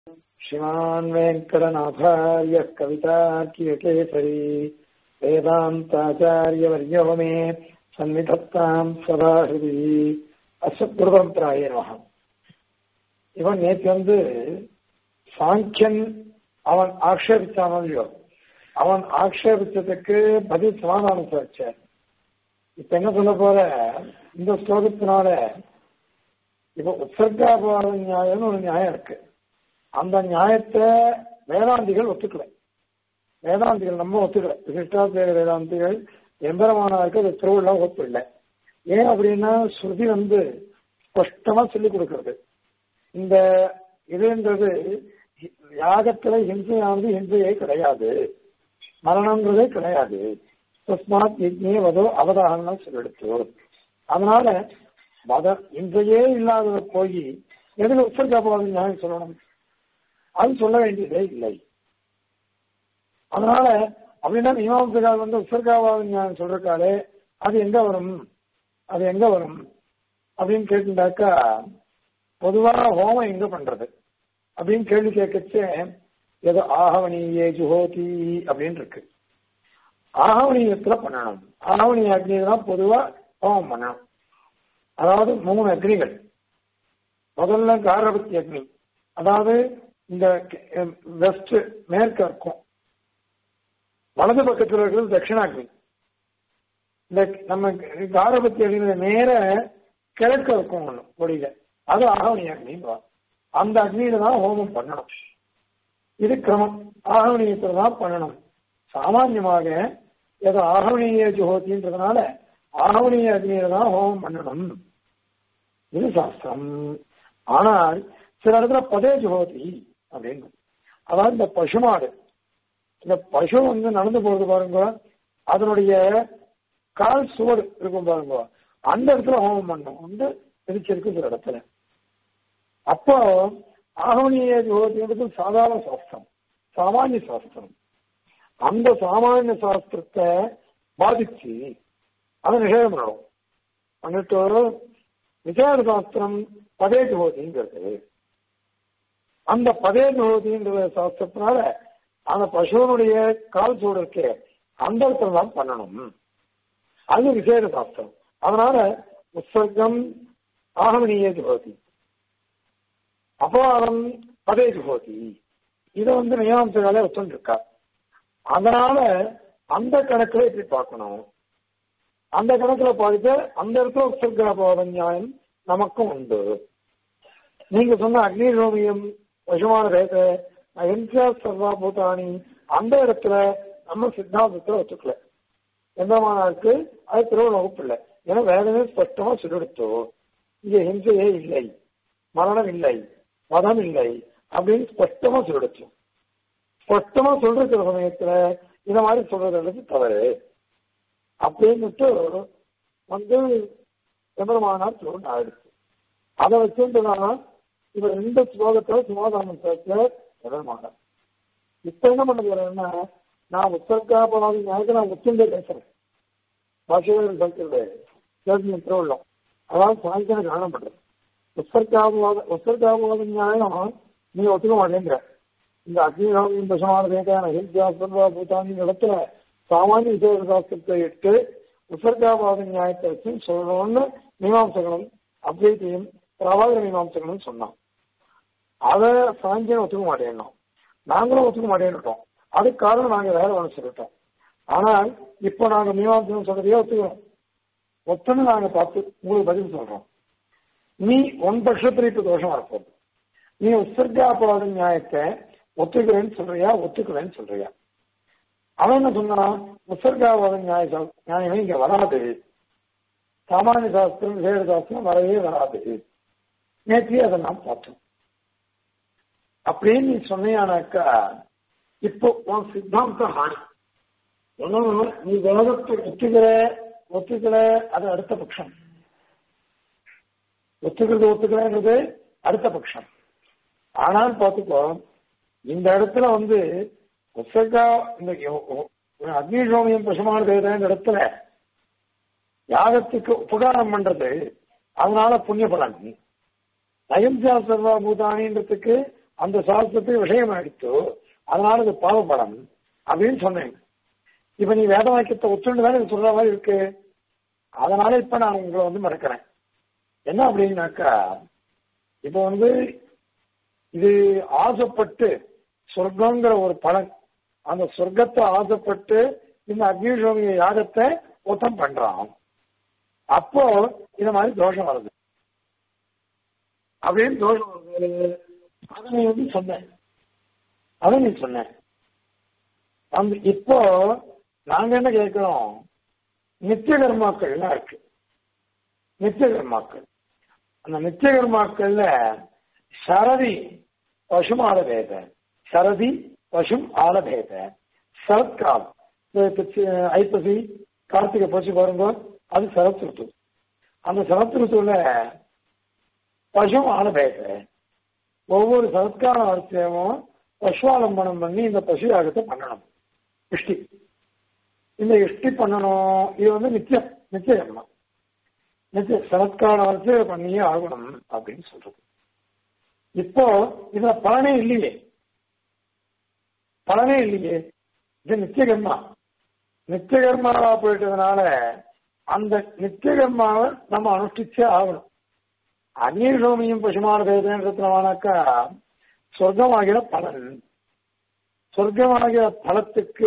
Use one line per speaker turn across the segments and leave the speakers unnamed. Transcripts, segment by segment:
श्रीमान् वेङ्कटनाथार्यः कवितार्कियकेसरी वेदान्ताचार्यवर्यो मे சந்நிதத்தாம் சதாஹிரி அசத்குருபரம்பராய நமக இவன் நேற்று வந்து சாங்கியன் அவன் ஆக்ஷேபிச்சானோ இல்லையோ அவன் ஆக்ஷேபிச்சதுக்கு பதில் சமாதானம் வச்சார் இப்ப என்ன சொல்ல போற இந்த ஸ்லோகத்தினால இப்ப உற்சர்காபாத நியாயம்னு ஒரு நியாயம் இருக்கு அந்த நியாயத்தை வேதாந்திகள் ஒத்துக்கல வேதாந்திகள் நம்ம ஒத்துக்கல விசிஷ்டாத்வேத வேதாந்திகள் எம்பெருமானாருக்கு அது திருவிழா ஒப்பு இல்லை ஏன் அப்படின்னா ஸ்ருதி வந்து ஸ்பஷ்டமா சொல்லி கொடுக்கறது இந்த இதுன்றது யாகத்துல ஹிம்சையானது ஹிம்சையே கிடையாது மரணம்ன்றதே கிடையாது தஸ்மாத் யஜ்னே வதோ அவதாரணம் சொல்லெடுத்து அதனால மத இன்றையே இல்லாததை போய் எதுல உற்சர்காபாத நியாயம் சொல்லணும் அது சொல்ல வேண்டியதே இல்லை அதனால அப்படின்னா மீமாம்சகால் வந்து உற்சர்காபாத நியாயம் சொல்றாலே அது எங்க வரும் அது எங்க வரும் அப்படின்னு கேட்டுட்டாக்கா பொதுவா ஹோமம் எங்க பண்றது அப்படின்னு கேள்வி கேட்கச்சே ஏதோ ஆகவனியே ஜுஹோதி அப்படின்னு இருக்கு ஆகவனியத்துல பண்ணணும் ஆகவனி அக்னி தான் பொதுவா ஹோமம் பண்ணணும் அதாவது மூணு அக்னிகள் முதல்ல காரபத்தி அக்னி அதாவது இந்த வெஸ்ட் மேற்க இருக்கும் வலது பக்கத்தில் இருக்கிறது தட்சிணாக்னி இந்த நம்ம காரபத்தி அக்னி நேர கிழக்க இருக்கும் ஒண்ணு கொடியில அது ஆகவனி அக்னின்னு அந்த அக்னியில தான் ஹோமம் பண்ணணும் இது கிரமம் ஆகவனியத்தில் தான் பண்ணணும் சாமான்யமாக ஏதோ ஆகவனிய ஜோதின்றதுனால ஆகவனிய அக்னியில தான் ஹோமம் பண்ணணும் இது சாஸ்திரம் ஆனால் சில இடத்துல பதே ஜோதி அப்படின்னு அதாவது இந்த பசுமாடு இந்த பசு வந்து நடந்து போறது பாருங்க அதனுடைய கால் சுவடு இருக்கும் பாருங்க அந்த இடத்துல ஹோமம் பண்ணும் வந்து பிரிச்சிருக்கு சில இடத்துல அப்போ ஆகவனிய ஜோதின்றது சாதாரண சாஸ்திரம் சாமானிய சாஸ்திரம் அந்த சாமானிய சாஸ்திரத்தை பாதிச்சு அதை நிஷேதம் பண்ணணும் பண்ணிட்டு விசார சாஸ்திரம் பதே ஜோதிங்கிறது அந்த பதே ஜோதின்ற சாஸ்திரத்தினால அந்த பசுவனுடைய கால் சூடு இருக்கே அந்த இடத்துல தான் பண்ணணும் அது விசேட சாஸ்திரம் அதனால உற்சர்க்கம் ஆகமனிய ஜோதி அபவாதம் பதே ஜோதி இதை வந்து நியமாம்சங்களே ஒத்துருக்கா அதனால அந்த கணக்குல இப்படி பார்க்கணும் அந்த கணக்குல பார்த்து அந்த இடத்துல உற்சர்காபாத நியாயம் நமக்கும் உண்டு நீங்க சொன்ன அக்னி ரோமியம் பசுமான ரேத அஹிம்சா சர்வா பூதானி அந்த இடத்துல நம்ம சித்தாந்தத்துல ஒத்துக்கல எந்தமானாருக்கு அது திருவள்ள வகுப்பு இல்லை ஏன்னா வேதமே ஸ்பஷ்டமா சொல்லிடுத்தோ இங்க ஹிம்சையே இல்லை மரணம் இல்லை மதம் இல்லை அப்படின்னு ஸ்பஷ்டமா சொல்லிடுச்சு ஸ்பஷ்டமா சொல்ற சமயத்துல இந்த மாதிரி சொல்றது தவறு அப்படின்னுட்டு வந்து எம்பெருமானார் சொல்லு ஆயிடுச்சு அதை வச்சுட்டுதான் இவர் ரெண்டு ஸ்லோகத்துல சுமாதானம் சேர்த்து எம்பெருமானார் இப்ப என்ன பண்ணுறேன்னா நான் உத்தரகாபாதி நியாயத்தை நான் உச்சந்தே பேசுறேன் பாஷைகள் சொல்றது கேள்வி திருவள்ளம் அதாவது சாயந்தரம் காணப்படுறது உத்தரகாபவாத உத்தரகாபவாத நியாயம் நீ ஒத்துக்க மாட்டேங்கிற இந்த அக்னிராமியின் தசமான தேக்கான ஹிம்சா சர்வா பூதானி இடத்துல சாமானிய விசேஷ சாஸ்திரத்தை இட்டு உத்தரகாபாத நியாயத்தை வச்சு சொல்லணும்னு மீமாம்சகனும் அத்வைத்தையும் பிரபாகர மீமாம்சகனும் சொன்னான் அதை சாயந்தரம் ஒத்துக்க மாட்டேன்னோம் நாங்களும் ஒத்துக்க மாட்டேன்னுட்டோம் அதுக்கு காரணம் நாங்க வேற ஒன்று சொல்லிட்டோம் ஆனால் இப்போ நாங்க மீமாம்சம் சொல்றதையே ஒத்துக்கிறோம் ஒத்துன்னு நாங்க பார்த்து உங்களுக்கு பதில் சொல்றோம் நீ உன் பட்சத்துல இப்ப தோஷமா இருப்போம் நீ உற்சர்காபாத நியாயத்தை ஒத்துக்கிறேன்னு சொல்றியா ஒத்துக்கிறேன்னு சொல்றியா அவன் என்ன சொன்னான் உற்சர்காபாத நியாய நியாயமே இங்க வராது சாமானிய சாஸ்திரம் விசேட சாஸ்திரம் வரவே வராது நேற்று அதை நாம் பார்த்தோம் அப்படின்னு நீ சொன்னியானாக்கா இப்போ உன் சித்தாந்தம் ஹானி என்ன நீ வேதத்தை ஒத்துக்கிற ஒத்துக்கல அது அடுத்த பட்சம் ஒத்துக்கிறது ஒத்துக்கலன்றது அடுத்த பட்சம் ஆனால் பார்த்துக்கோ இந்த இடத்துல வந்து ஒசக்கா இந்த அக்னிஷோமியம் பசுமான தேவதான இடத்துல யாகத்துக்கு உபகாரம் பண்றது அதனால புண்ணிய பலன் அயம்சா சர்வா பூதானின்றதுக்கு அந்த சாஸ்திரத்துக்கு விஷயம் ஆயிடுத்து அதனால இது பாவப்படம் அப்படின்னு சொன்னேன் இப்ப நீ வேத வாக்கியத்தை ஒத்துண்டு தானே இது சொல்ற மாதிரி இருக்கு அதனால இப்ப நான் உங்களை வந்து மறக்கிறேன் என்ன அப்படின்னாக்கா இப்ப வந்து இது ஆசைப்பட்டு சொர்க்கங்கிற ஒரு பலன் அந்த சொர்க்கத்தை ஆசைப்பட்டு இந்த அக்னிஷோமிய யாகத்தை ஒத்தம் பண்றான் அப்போ இந்த மாதிரி தோஷம் வருது அப்படின்னு தோஷம் வருது அதை நீ வந்து சொன்னேன் அதை நீ சொன்ன அந்த இப்போ நாங்க என்ன கேட்கிறோம் நித்திய கர்மாக்கள்லாம் இருக்கு நித்திய கர்மாக்கள் அந்த நித்திய கர்மாக்கள்ல சரதி பசும் ஆலபேத சரதி பசும் ஆலபேத சரத்கால் ஐப்பசி கார்த்திகை பசு பாருங்க அது சரத் ருத்து அந்த சரத் ருத்துல பசும் ஆலபேத ஒவ்வொரு சரத்கால வரிசையும் பசுவாலம்பனம் பண்ணி இந்த பசு யாகத்தை பண்ணணும் இஷ்டி இந்த இஷ்டி பண்ணணும் இது வந்து நித்தியம் நித்திய கர்மம் நித்திய சரத்கால வரிசை பண்ணியே ஆகணும் அப்படின்னு சொல்றது இப்போ இதுல பலனே இல்லையே பலனே இல்லையே இது நித்திய கர்மா நித்திய கர்மாவா போயிட்டதுனால அந்த நித்திய கர்மாவை நம்ம அனுஷ்டிச்சே ஆகணும் அக்னிஷோமியும் பசுமான பேதன்றதுனாக்கா சொர்க்கமாகிற பலன் சொர்க்கமாகிற பலத்துக்கு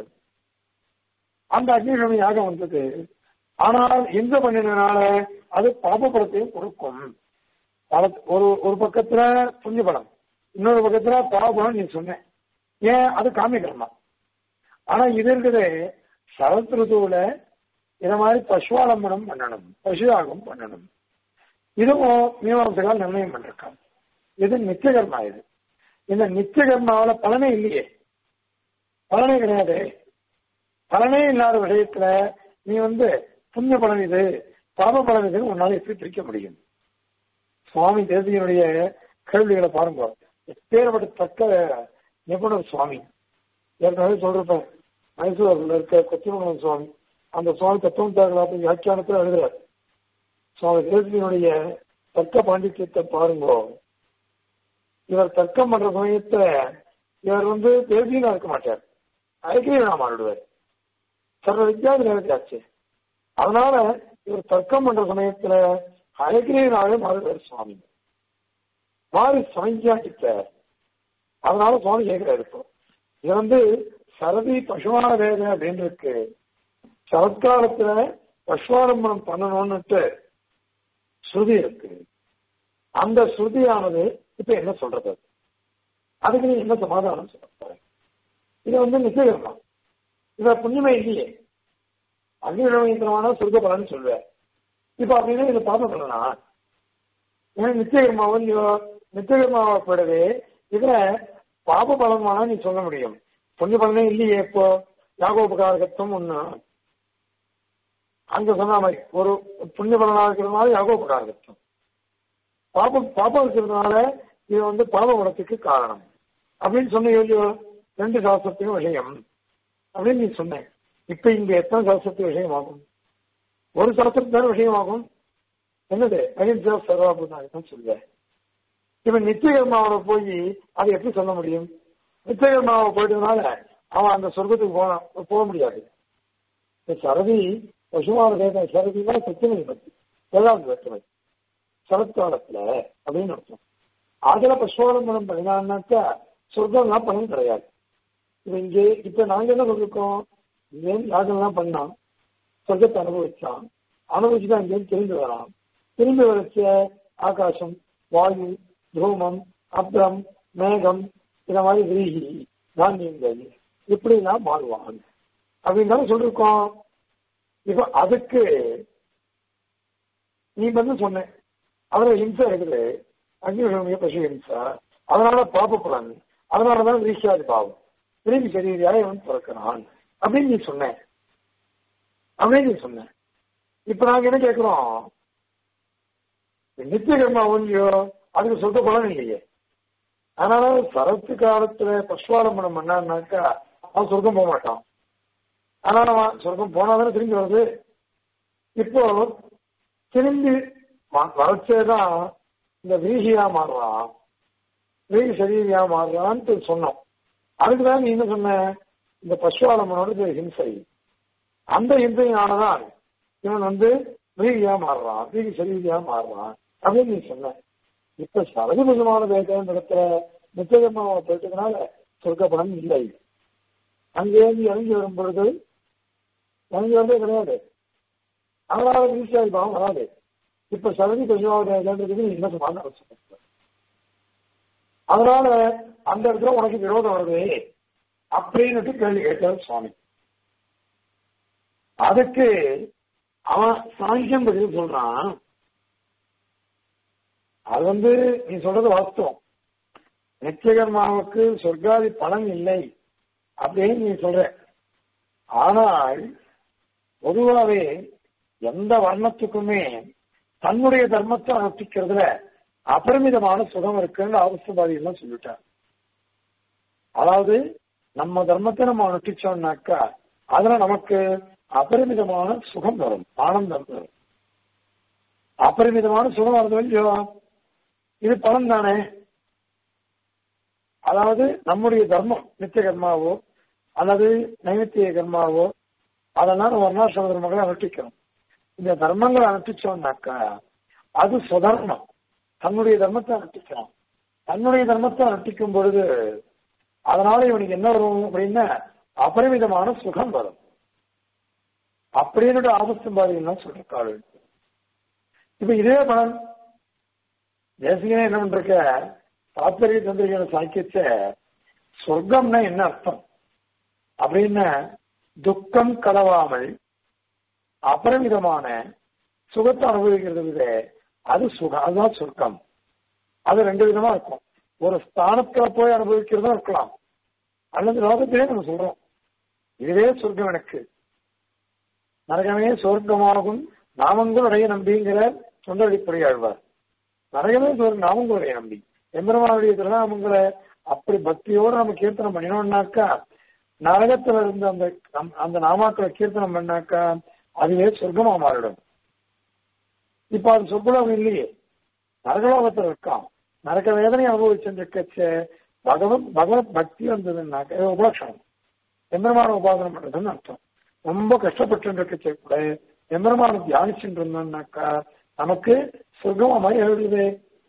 அந்த அக்னிஷோமி யாகம் வந்தது ஆனால் எந்த பண்ணினால அது பாபபலத்தையும் கொடுக்கும் ஒரு ஒரு பக்கத்துல புண்ணிய பலம் இன்னொரு பக்கத்துல பாவபலம் நீ சொன்ன ஏன் அது காமிக்கிறமா ஆனா இது இருக்குது சரத் ருதுவுல இத மாதிரி பசுவாலம்பனம் பண்ணணும் பசுயாகம் பண்ணணும் இதுவும் மீமாசகால் நிர்ணயம் பண்ணிருக்காங்க இது நித்தியகர்மா இது இந்த நித்தியகர்மாவில பலனே இல்லையே பலனே கிடையாது பலனே இல்லாத விஷயத்துல நீ வந்து புண்ணிய பலன் இது பாப பலன் இதுன்னு உன்னால எப்படி பிரிக்க முடியும் சுவாமி தேசியனுடைய கேள்விகளை பாருங்க எப்பேற்பட்ட தக்க நிபுணர் சுவாமி ஏற்கனவே சொல்றப்ப மைசூர்ல இருக்க கொத்திமங்கலம் சுவாமி அந்த சுவாமி தத்துவம் தாக்கலாப்ப வியாக்கியானத்தில் எழுதுறார் சுவாமி தேசியனுடைய தர்க்க பாண்டித்யத்தை பாருங்க இவர் தர்க்கம் பண்ற சமயத்துல இவர் வந்து தேசியனா இருக்க மாட்டார் ஐக்கியனா மாறிடுவார் சர்வ வித்யாதி நேரத்தாச்சு அதனால இவர் தர்க்கம் பண்ற சமயத்துல அழகிரியாவே மாறுவார் சுவாமி மாறி சமைக்கிட்டார் அதனால சுவாமி கேட்கிறார் இப்போ இது வந்து சரதி பசுமான வேத அப்படின்னு இருக்கு சரத்காலத்துல பசுவாரம்பணம் பண்ணணும்னுட்டு ஸ்ருதி இருக்கு அந்த ஸ்ருதியானது இப்ப என்ன சொல்றது அதுக்கு நீ என்ன சமாதானம் சொல்ல போற இது வந்து நிச்சயம் இத புண்ணியமே இல்லையே அக்னிரவீந்திரமான சொர்க்க பலன் சொல்லுவேன் இப்ப அப்படின்னா இதை பாப்ப பண்ணலாம் ஏன்னா நித்தியகர்மாவும் நித்தியகர்மாவை போடவே இதுல பாப பலன் வேணா நீ சொல்ல முடியும் புண்ணிய பலனே இல்லையே இப்போ யாகோபகாரகத்துவம் ஒண்ணு அங்க சொன்ன மாதிரி ஒரு புண்ணிய பலனாக இருக்கிறதுனால யாகோபகாரகத்துவம் பாபம் பாபம் இருக்கிறதுனால இது வந்து பாப குணத்துக்கு காரணம் அப்படின்னு சொன்ன இல்லையோ ரெண்டு சாஸ்திரத்துக்கும் விஷயம் அப்படின்னு நீ சொன்னேன் இப்ப இங்க எத்தனை சாஸ்திரத்துக்கு விஷயமாகும் ஒரு சாஸ்திரத்து தானே விஷயமாகும் என்னது அகிம்சா சர்வாபுதான் சொல்லுவேன் இப்ப நித்தியகர்மாவோட போய் அதை எப்படி சொல்ல முடியும் நித்தியகர்மாவை போயிட்டதுனால அவன் அந்த சொர்க்கத்துக்கு போன போக முடியாது இந்த சரதி பசுமான கேட்ட சரதினா சத்தியமை பத்தி ஏழாவது வேற்றுமை சரத்காலத்துல அப்படின்னு அர்த்தம் அதுல பசுவாலம்பனம் பண்ணினான்னாக்கா சொர்க்கம்லாம் பலன் கிடையாது இப்ப இங்கே இப்ப நாங்க என்ன சொல்லிருக்கோம் இங்கேயும் யாகம்லாம் பண்ணான் சொர்க்கத்தை அனுபவிச்சான் அனுபவிச்சுதான் இங்கேயும் திரும்பி வரான் திரும்பி வரைச்ச ஆகாசம் வாயு தூமம் அப்ரம் மேகம் இந்த மாதிரி விரிகி தானியங்கள் இப்படிலாம் மாறுவான் அப்படின்னு தானே சொல்லிருக்கோம் இப்ப அதுக்கு நீ வந்து சொன்ன அதுல ஹிம்சா இருக்குது அக்னிஷமிய பசு ஹிம்சா அதனால பாப்ப பலன் அதனாலதான் விரிஷாதி பாவம் விரும்பி சரீரியாக இவன் பிறக்கிறான் அப்படின்னு நீ சொன்ன அப்படின்னு நீ சொன்ன இப்ப நாங்க என்ன கேட்கிறோம் நித்திய கர்மா ஒன்றியோ அதுக்கு சொந்த பலன் இல்லையே அதனால சரத்து காலத்துல பசுவாலம்பனம் பண்ணான்னாக்கா அவன் சொர்க்கம் போக மாட்டான் அதனால அவன் சொர்க்கம் போனாதானே திரும்பி வருது இப்போ திரும்பி வரச்சேதான் இந்த வீகியா மாறுறான் வெகு சரீரியா மாறுறான்ட்டு சொன்னோம் அதுக்குதான் நீ என்ன சொன்ன இந்த பசுவாலமனோட ஹிம்சை அந்த ஹிம்சையினாலதான் இவன் வந்து வீரியா மாறுறான் வீரி சரீரியா மாறுறான் அப்படின்னு நீ சொன்ன இப்ப சரகுபுஜமான வேதம் இடத்துல நிச்சயமாக போயிட்டதுனால சொர்க்கப்படம் இல்லை அங்கேருந்து இறங்கி வரும் பொழுது இறங்கி வந்தே கிடையாது அதனால வீழ்ச்சியாதி பாவம் வராது இப்ப சரதி பசுவாவுடைய வேண்டதுக்கு நீ என்ன சொன்னாங்க அவசியம் அதனால அந்த இடத்துல உனக்கு விரோதம் வருது அப்படின்னுட்டு கேள்வி கேட்டார் சுவாமி அதுக்கு அவன் சாங்கியம் பதில் சொல்றான் அது வந்து நீ சொல்றது வாஸ்தவம் நிச்சயகர்மாவுக்கு சொர்க்காதி பலன் இல்லை அப்படின்னு நீ சொல்ற ஆனால் பொதுவாவே எந்த வர்ணத்துக்குமே தன்னுடைய தர்மத்தை அனுஷ்டிக்கிறதுல அபரிமிதமான சுகம் இருக்குன்னு அவசியவாதி எல்லாம் சொல்லிட்டார் அதாவது நம்ம தர்மத்தை நம்ம அனுஷ்டிச்சோம்னாக்கா அதுல நமக்கு அபரிமிதமான சுகம் வரும் ஆனந்தம் வரும் அபரிமிதமான சுகம் வருது இல்லையோ இது பலன் தானே அதாவது நம்முடைய தர்மம் நித்திய கர்மாவோ அல்லது நைமித்திய கர்மாவோ அதெல்லாம் நம்ம வர்ணாசிரம தர்மங்களை அனுஷ்டிக்கணும் இந்த தர்மங்களை அனுஷ்டிச்சோம்னாக்கா அது சுதர்மம் தன்னுடைய தர்மத்தை அனுஷ்டிக்கணும் தன்னுடைய தர்மத்தை அனுஷ்டிக்கும் பொழுது அதனால இவனுக்கு என்ன வரும் அப்படின்னா அபரிமிதமான சுகம் வரும் அப்படின்னு ஆபத்தும்பாதிகள்லாம் சொல்லிருக்காள் இப்ப இதே பலன் தேசிகனே என்ன பண்றக்க தாத்பரிய தந்திரிகளை சாக்கியச்ச சொர்க்கம்னா என்ன அர்த்தம் அப்படின்னா துக்கம் கலவாமல் அபரிமிதமான சுகத்தை அனுபவிக்கிறது வித அது சுகம் அதுதான் சொர்க்கம் அது ரெண்டு விதமா இருக்கும் ஒரு ஸ்தானத்துல போய் அனுபவிக்கிறதும் இருக்கலாம் அல்லது லோகத்திலே நம்ம சொல்றோம் இதுவே சொர்க்கம் எனக்கு நரகமே சொர்க்கமாகும் நாமங்களுடைய நம்பிங்கிற சொந்த அடிப்படையாழ்வார் நரகமே சொர்க்க நாமங்களுடைய நம்பி எம்பெருமானுடைய திருநாமங்களை அப்படி பக்தியோடு நம்ம கீர்த்தனம் பண்ணினோம்னாக்கா நரகத்துல இருந்த அந்த அந்த நாமாக்களை கீர்த்தனம் பண்ணாக்கா அதுவே சொர்க்கமா மாறிடும் இப்ப அது சொர்க்கலோகம் இல்லையே நரகலோகத்துல இருக்கான் நரக வேதனை அனுபவிச்சிருக்கச்ச பகவத் பகவத் பக்தி வந்ததுன்னாக்க உபலட்சணம் எம்பெருமான உபாசனம் பண்றதுன்னு அர்த்தம் ரொம்ப கஷ்டப்பட்டு இருக்கச்ச கூட எம்பெருமான தியானிச்சுட்டு இருந்தோம்னாக்கா நமக்கு சொர்க்கமா மாதிரி எழுதுது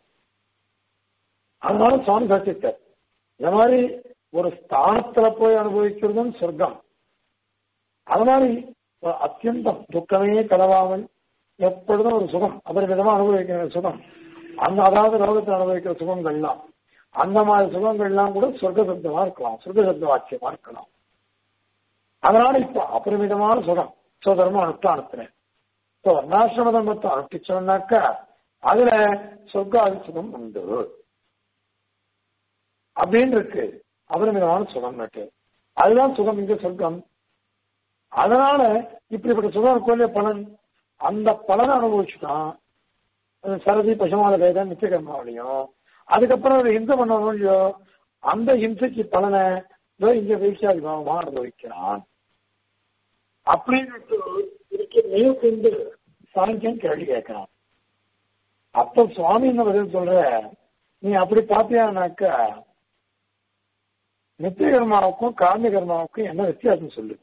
அதனால சுவாமி சாட்சித்தார் இந்த மாதிரி ஒரு ஸ்தானத்துல போய் அனுபவிக்கிறதும் சொர்க்கம் அது மாதிரி அத்தியந்தம் துக்கமே கலவாமல் எப்பொழுதும் ஒரு சுகம் அபரிமிதமா அனுபவிக்கிற சுகம் அந்த அதாவது லோகத்தில் அனுபவிக்கிற சுகங்கள்லாம் அந்த மாதிரி சுகங்கள்லாம் கூட சொர்க்க சப்தமா இருக்கலாம் சொர்க்க சப்த வாக்கியமா இருக்கலாம் அதனால இப்ப அபரிமிதமான சுகம் சோதரமா அனுஷ்டானத்துல இப்போ வர்ணாசிரம தர்மத்தை அனுஷ்டிச்சோம்னாக்கா அதுல சொர்க்காதி சுகம் உண்டு அப்படின்னு இருக்கு அபரிமிதமான சுகம் நட்டு அதுதான் சுகம் இங்க சொர்க்கம் அதனால இப்படிப்பட்ட சுகம் கோயில பலன் அந்த பலனை அனுபவிச்சுட்டான் சரதி பசுமால வேதம் நித்தியகர்மாவிலையும் அதுக்கப்புறம் ஒரு ஹிம்சை பண்ணணும் இல்லையோ அந்த ஹிம்சைக்கு பலனை இங்க வீழ்ச்சியாதி பாவமா அனுபவிக்கிறான் அப்படின்னு இதுக்கு மேல் கொண்டு சாங்கியம் கேள்வி கேட்கிறான் அப்ப சுவாமி என்ன பதில் சொல்ற நீ அப்படி பாத்தியானாக்கா நித்திய கர்மாவுக்கும் காமிய கர்மாவுக்கும் என்ன வித்தியாசம் சொல்லு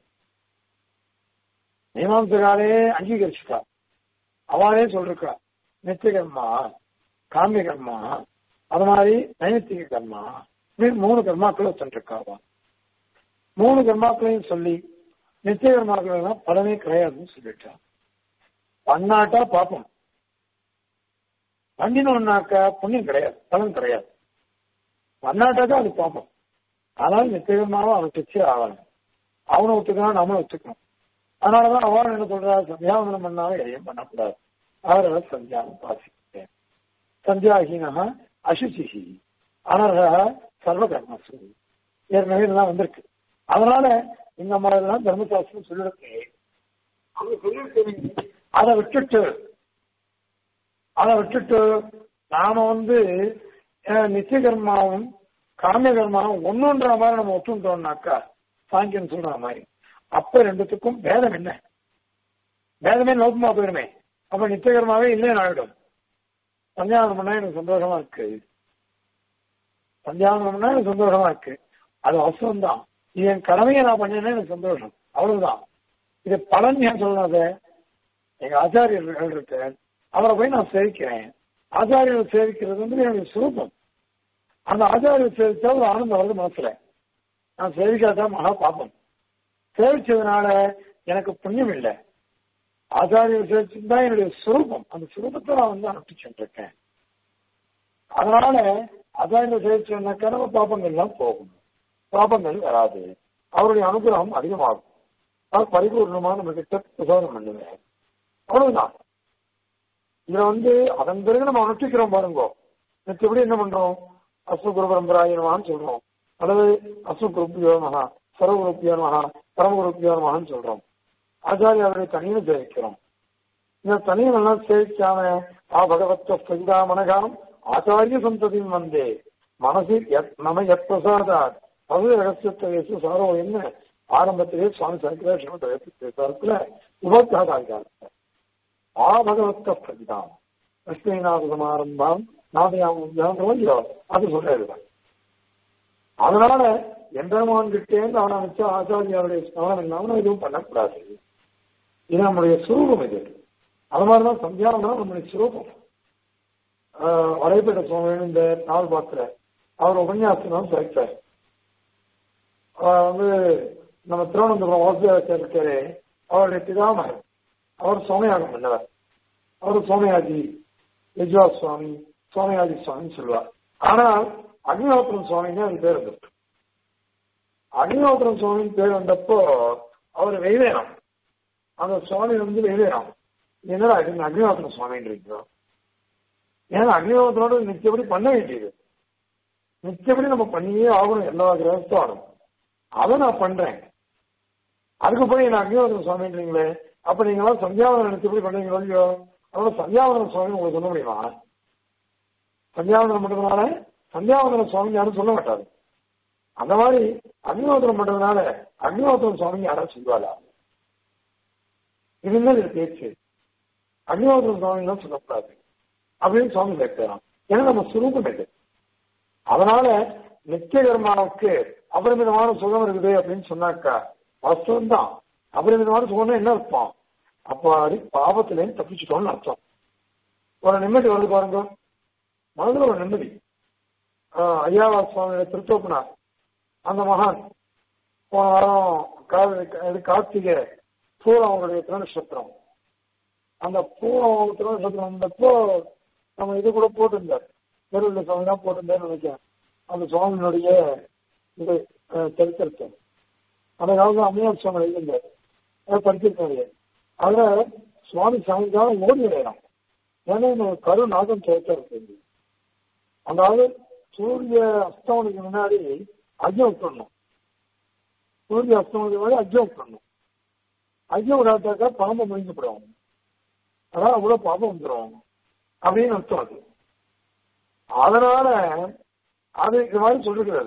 மீமாம்சகாலே அங்கீகரிச்சுட்டா அவளே சொல்லிருக்கா நித்திய கர்மா காமிய கர்மா அது மாதிரி நைமித்திக கர்மா இப்படின்னு மூணு கர்மாக்கள் வச்சுருக்காவா மூணு கர்மாக்களையும் சொல்லி நித்திய கர்மாக்கள் எல்லாம் பலனே கிடையாதுன்னு சொல்லிட்டான் பண்ணாட்டா பாப்போம் பண்ணினோம்னாக்கா புண்ணியம் கிடையாது பலன் கிடையாது பண்ணாட்டாக்கா அது பாப்போம் ஆனால் நிச்சயமாவும் அவன் பிச்சை ஆகணும் அவனை ஒத்துக்கணும் நம்மளும் ஒத்துக்கணும் அதனாலதான் அவன் என்ன சொல்றா சந்தியாவனம் பண்ணாலும் எதையும் பண்ணக்கூடாது அவரை சந்தியானம் பாசிக்கிறேன் சந்தியாஹீனா அசுச்சிஹி அனர்ஹ சர்வகர்மசு ஏற்கனவே இதெல்லாம் வந்திருக்கு அதனால இந்த மாதிரிலாம் தர்மசாஸ்திரம் சொல்லிருக்கு அவங்க சொல்லிருக்கு அதை விட்டுட்டு அதை விட்டுட்டு நாம வந்து நித்திய கர்மாவும் காமிய கர்மாவும் ஒண்ணுன்ற மாதிரி நம்ம ஒத்துட்டோம்னாக்கா சாங்கியம் சொல்ற மாதிரி அப்ப ரெண்டுத்துக்கும் பேதம் என்ன பேதமே நோக்கமா போயிருமே அப்ப நித்திய கர்மாவே இல்லைன்னு ஆயிடும் சந்தியாவனம் பண்ணா எனக்கு சந்தோஷமா இருக்கு சந்தியாவனம்னா எனக்கு சந்தோஷமா இருக்கு அது அவசரம் தான் இது என் கடமையை நான் பண்ணேன்னா எனக்கு சந்தோஷம் அவ்வளவுதான் இது பலன் ஏன் சொல்லாத எங்க ஆச்சாரியர்கள் இருக்கு அவரை போய் நான் சேவிக்கிறேன் ஆச்சாரியர்கள் சேவிக்கிறது வந்து என்னுடைய சுரூபம் அந்த ஆச்சாரியர் சேவிச்சா ஒரு ஆனந்தம் வருது மனசுல நான் சேவிக்காத மகா பாப்பம் சேவிச்சதுனால எனக்கு புண்ணியம் இல்லை ஆச்சாரியர் சேவிச்சிருந்தா என்னுடைய சுரூபம் அந்த சுரூபத்தை நான் வந்து அனுப்பிச்சுட்டு இருக்கேன் அதனால ஆச்சாரியர் சேவிச்சோம்னாக்கா நம்ம பாப்பங்கள் எல்லாம் போகும் பாப்பங்கள் வராது அவருடைய அனுகிரகம் அதிகமாகும் அது பரிபூர்ணமா நம்ம கிட்ட பிரசாதம் பண்ணுவேன் அவ்வளவுதான் இதுல வந்து அதன் பிறகு நம்ம அனுஷ்டிக்கிறோம் பாருங்க எப்படி என்ன பண்றோம் அஸ்வகுரு பரம்பராயனமான்னு சொல்றோம் அல்லது அஸ்வகுருப்பியோ மகா சர்வகுருப்பியோ மகா பரமகுருப்பியோ மகான்னு சொல்றோம் ஆச்சாரிய அவரை தனியை சேவிக்கிறோம் இந்த தனியெல்லாம் சேவிக்காம ஆ பகவத்த சகிதா மனகாம் ஆச்சாரிய சந்ததியும் வந்தே மனசு நம எத் பிரசாதாத் அது ரகசியத்தை வயசு சாரோ என்ன ஆரம்பத்திலே சுவாமி சங்கரேஸ்வரத்துல உபோத்காதாங்க ஆ பகவத்த பிரதிதாம் லட்சுமிநாத சமாரம்பம் நாதையாமோ அது சொல்றாரு அதனால எம்பெருமான் கிட்டேருந்து அவனை வச்சு ஆச்சாரியாருடைய ஸ்நானம் இல்லாமல் எதுவும் பண்ணக்கூடாது இது நம்முடைய சுரூபம் இது அது மாதிரிதான் சந்தியானம் நம்முடைய சுரூபம் வரைபேட்ட சுவாமி இந்த நாள் பார்க்கிற அவர் உபன்யாசனம் சேர்த்தார் வந்து நம்ம திருவனந்தபுரம் வாசுதேவாச்சார் இருக்காரு அவருடைய பிதாமகர் அவர் சோமயாகம் பண்ணவர் அவர் சோமயாஜி யஜ்வா சுவாமி சோமயாஜி சுவாமின்னு சொல்லுவார் ஆனால் அக்னிஹோத்திரம் சுவாமின்னு அது பேர் வந்துட்டு அக்னிஹோத்திரம் சுவாமின்னு பேர் வந்தப்போ அவர் வெய்வேனம் அந்த சுவாமி வந்து வெய்வேனம் என்னடா இது அக்னிஹோத்திரம் சுவாமின்னு இருக்கிறோம் ஏன்னா அக்னிஹோத்திரோட நிச்சயப்படி பண்ண வேண்டியது நிச்சயப்படி நம்ம பண்ணியே ஆகணும் எல்லா கிரகஸ்தானும் அதை நான் பண்றேன் அதுக்கு போய் என்ன அக்னிஹோத்திரம் சுவாமின்றீங்களே அப்ப நீங்களாம் சந்தியாவனம் நினைச்சபடி பண்றீங்களோ இல்லையோ அதனால சந்தியாவனம் சுவாமி உங்களுக்கு சொல்ல முடியுமா சந்தியாவனம் பண்றதுனால சந்தியாவந்தன சுவாமி யாரும் சொல்ல மாட்டாரு அந்த மாதிரி அக்னிஹோத்திரம் பண்றதுனால அக்னிஹோத்திரம் சுவாமி யாரும் சொல்லுவாளா இதுதான் இது பேச்சு அக்னிஹோத்திரம் சுவாமி தான் சொல்லக்கூடாது அப்படின்னு சுவாமி கேட்கிறான் ஏன்னா நம்ம சுரூபம் இது அதனால நித்திய கர்மாவுக்கு அபரிமிதமான சுகம் இருக்குது அப்படின்னு சொன்னாக்கா வாஸ்தவம் தான் அபரிமிதமான சுகம்னா என்ன அர்த்தம் அப்போ அது பாவத்திலேருந்து தப்பிச்சுட்டோம்னு அர்த்தம் ஒரு நிம்மதி வருது பாருங்க மனதில் ஒரு நிம்மதி ஐயாவா சுவாமி திருத்தோப்புனார் அந்த மகான் போன வாரம் கார்த்திகை பூரம் அவங்களுடைய திருநட்சத்திரம் அந்த பூரம் திருநட்சத்திரம் வந்தப்போ நம்ம இது கூட போட்டிருந்தார் பெருவில் சுவாமி தான் போட்டிருந்தாருன்னு நினைக்கிறேன் அந்த சுவாமியினுடைய இது சரித்திரத்தை அந்த காலத்தில் அம்மையார் சுவாமி எழுதியிருந்தார் அதை படிச்சிருக்காரு அதுல சுவாமி சாயங்காலம் ஓடி விளையாடும் ஏன்னா இந்த கரு நாகம் சேர்த்தா இருக்கு அதாவது சூரிய அஸ்தமனுக்கு முன்னாடி அஜ்யம் விட்டுடணும் சூரிய அஸ்தமனுக்கு முன்னாடி அஜ்யம் விட்டுடணும் அஜ்யம் விடாட்டாக்கா பாம்பை முடிஞ்சுப்படுவாங்க அதான் அவ்வளவு பாம்பம் வந்துடும் அப்படின்னு அர்த்தம் அது அதனால அது இது மாதிரி சொல்லிருக்கிறது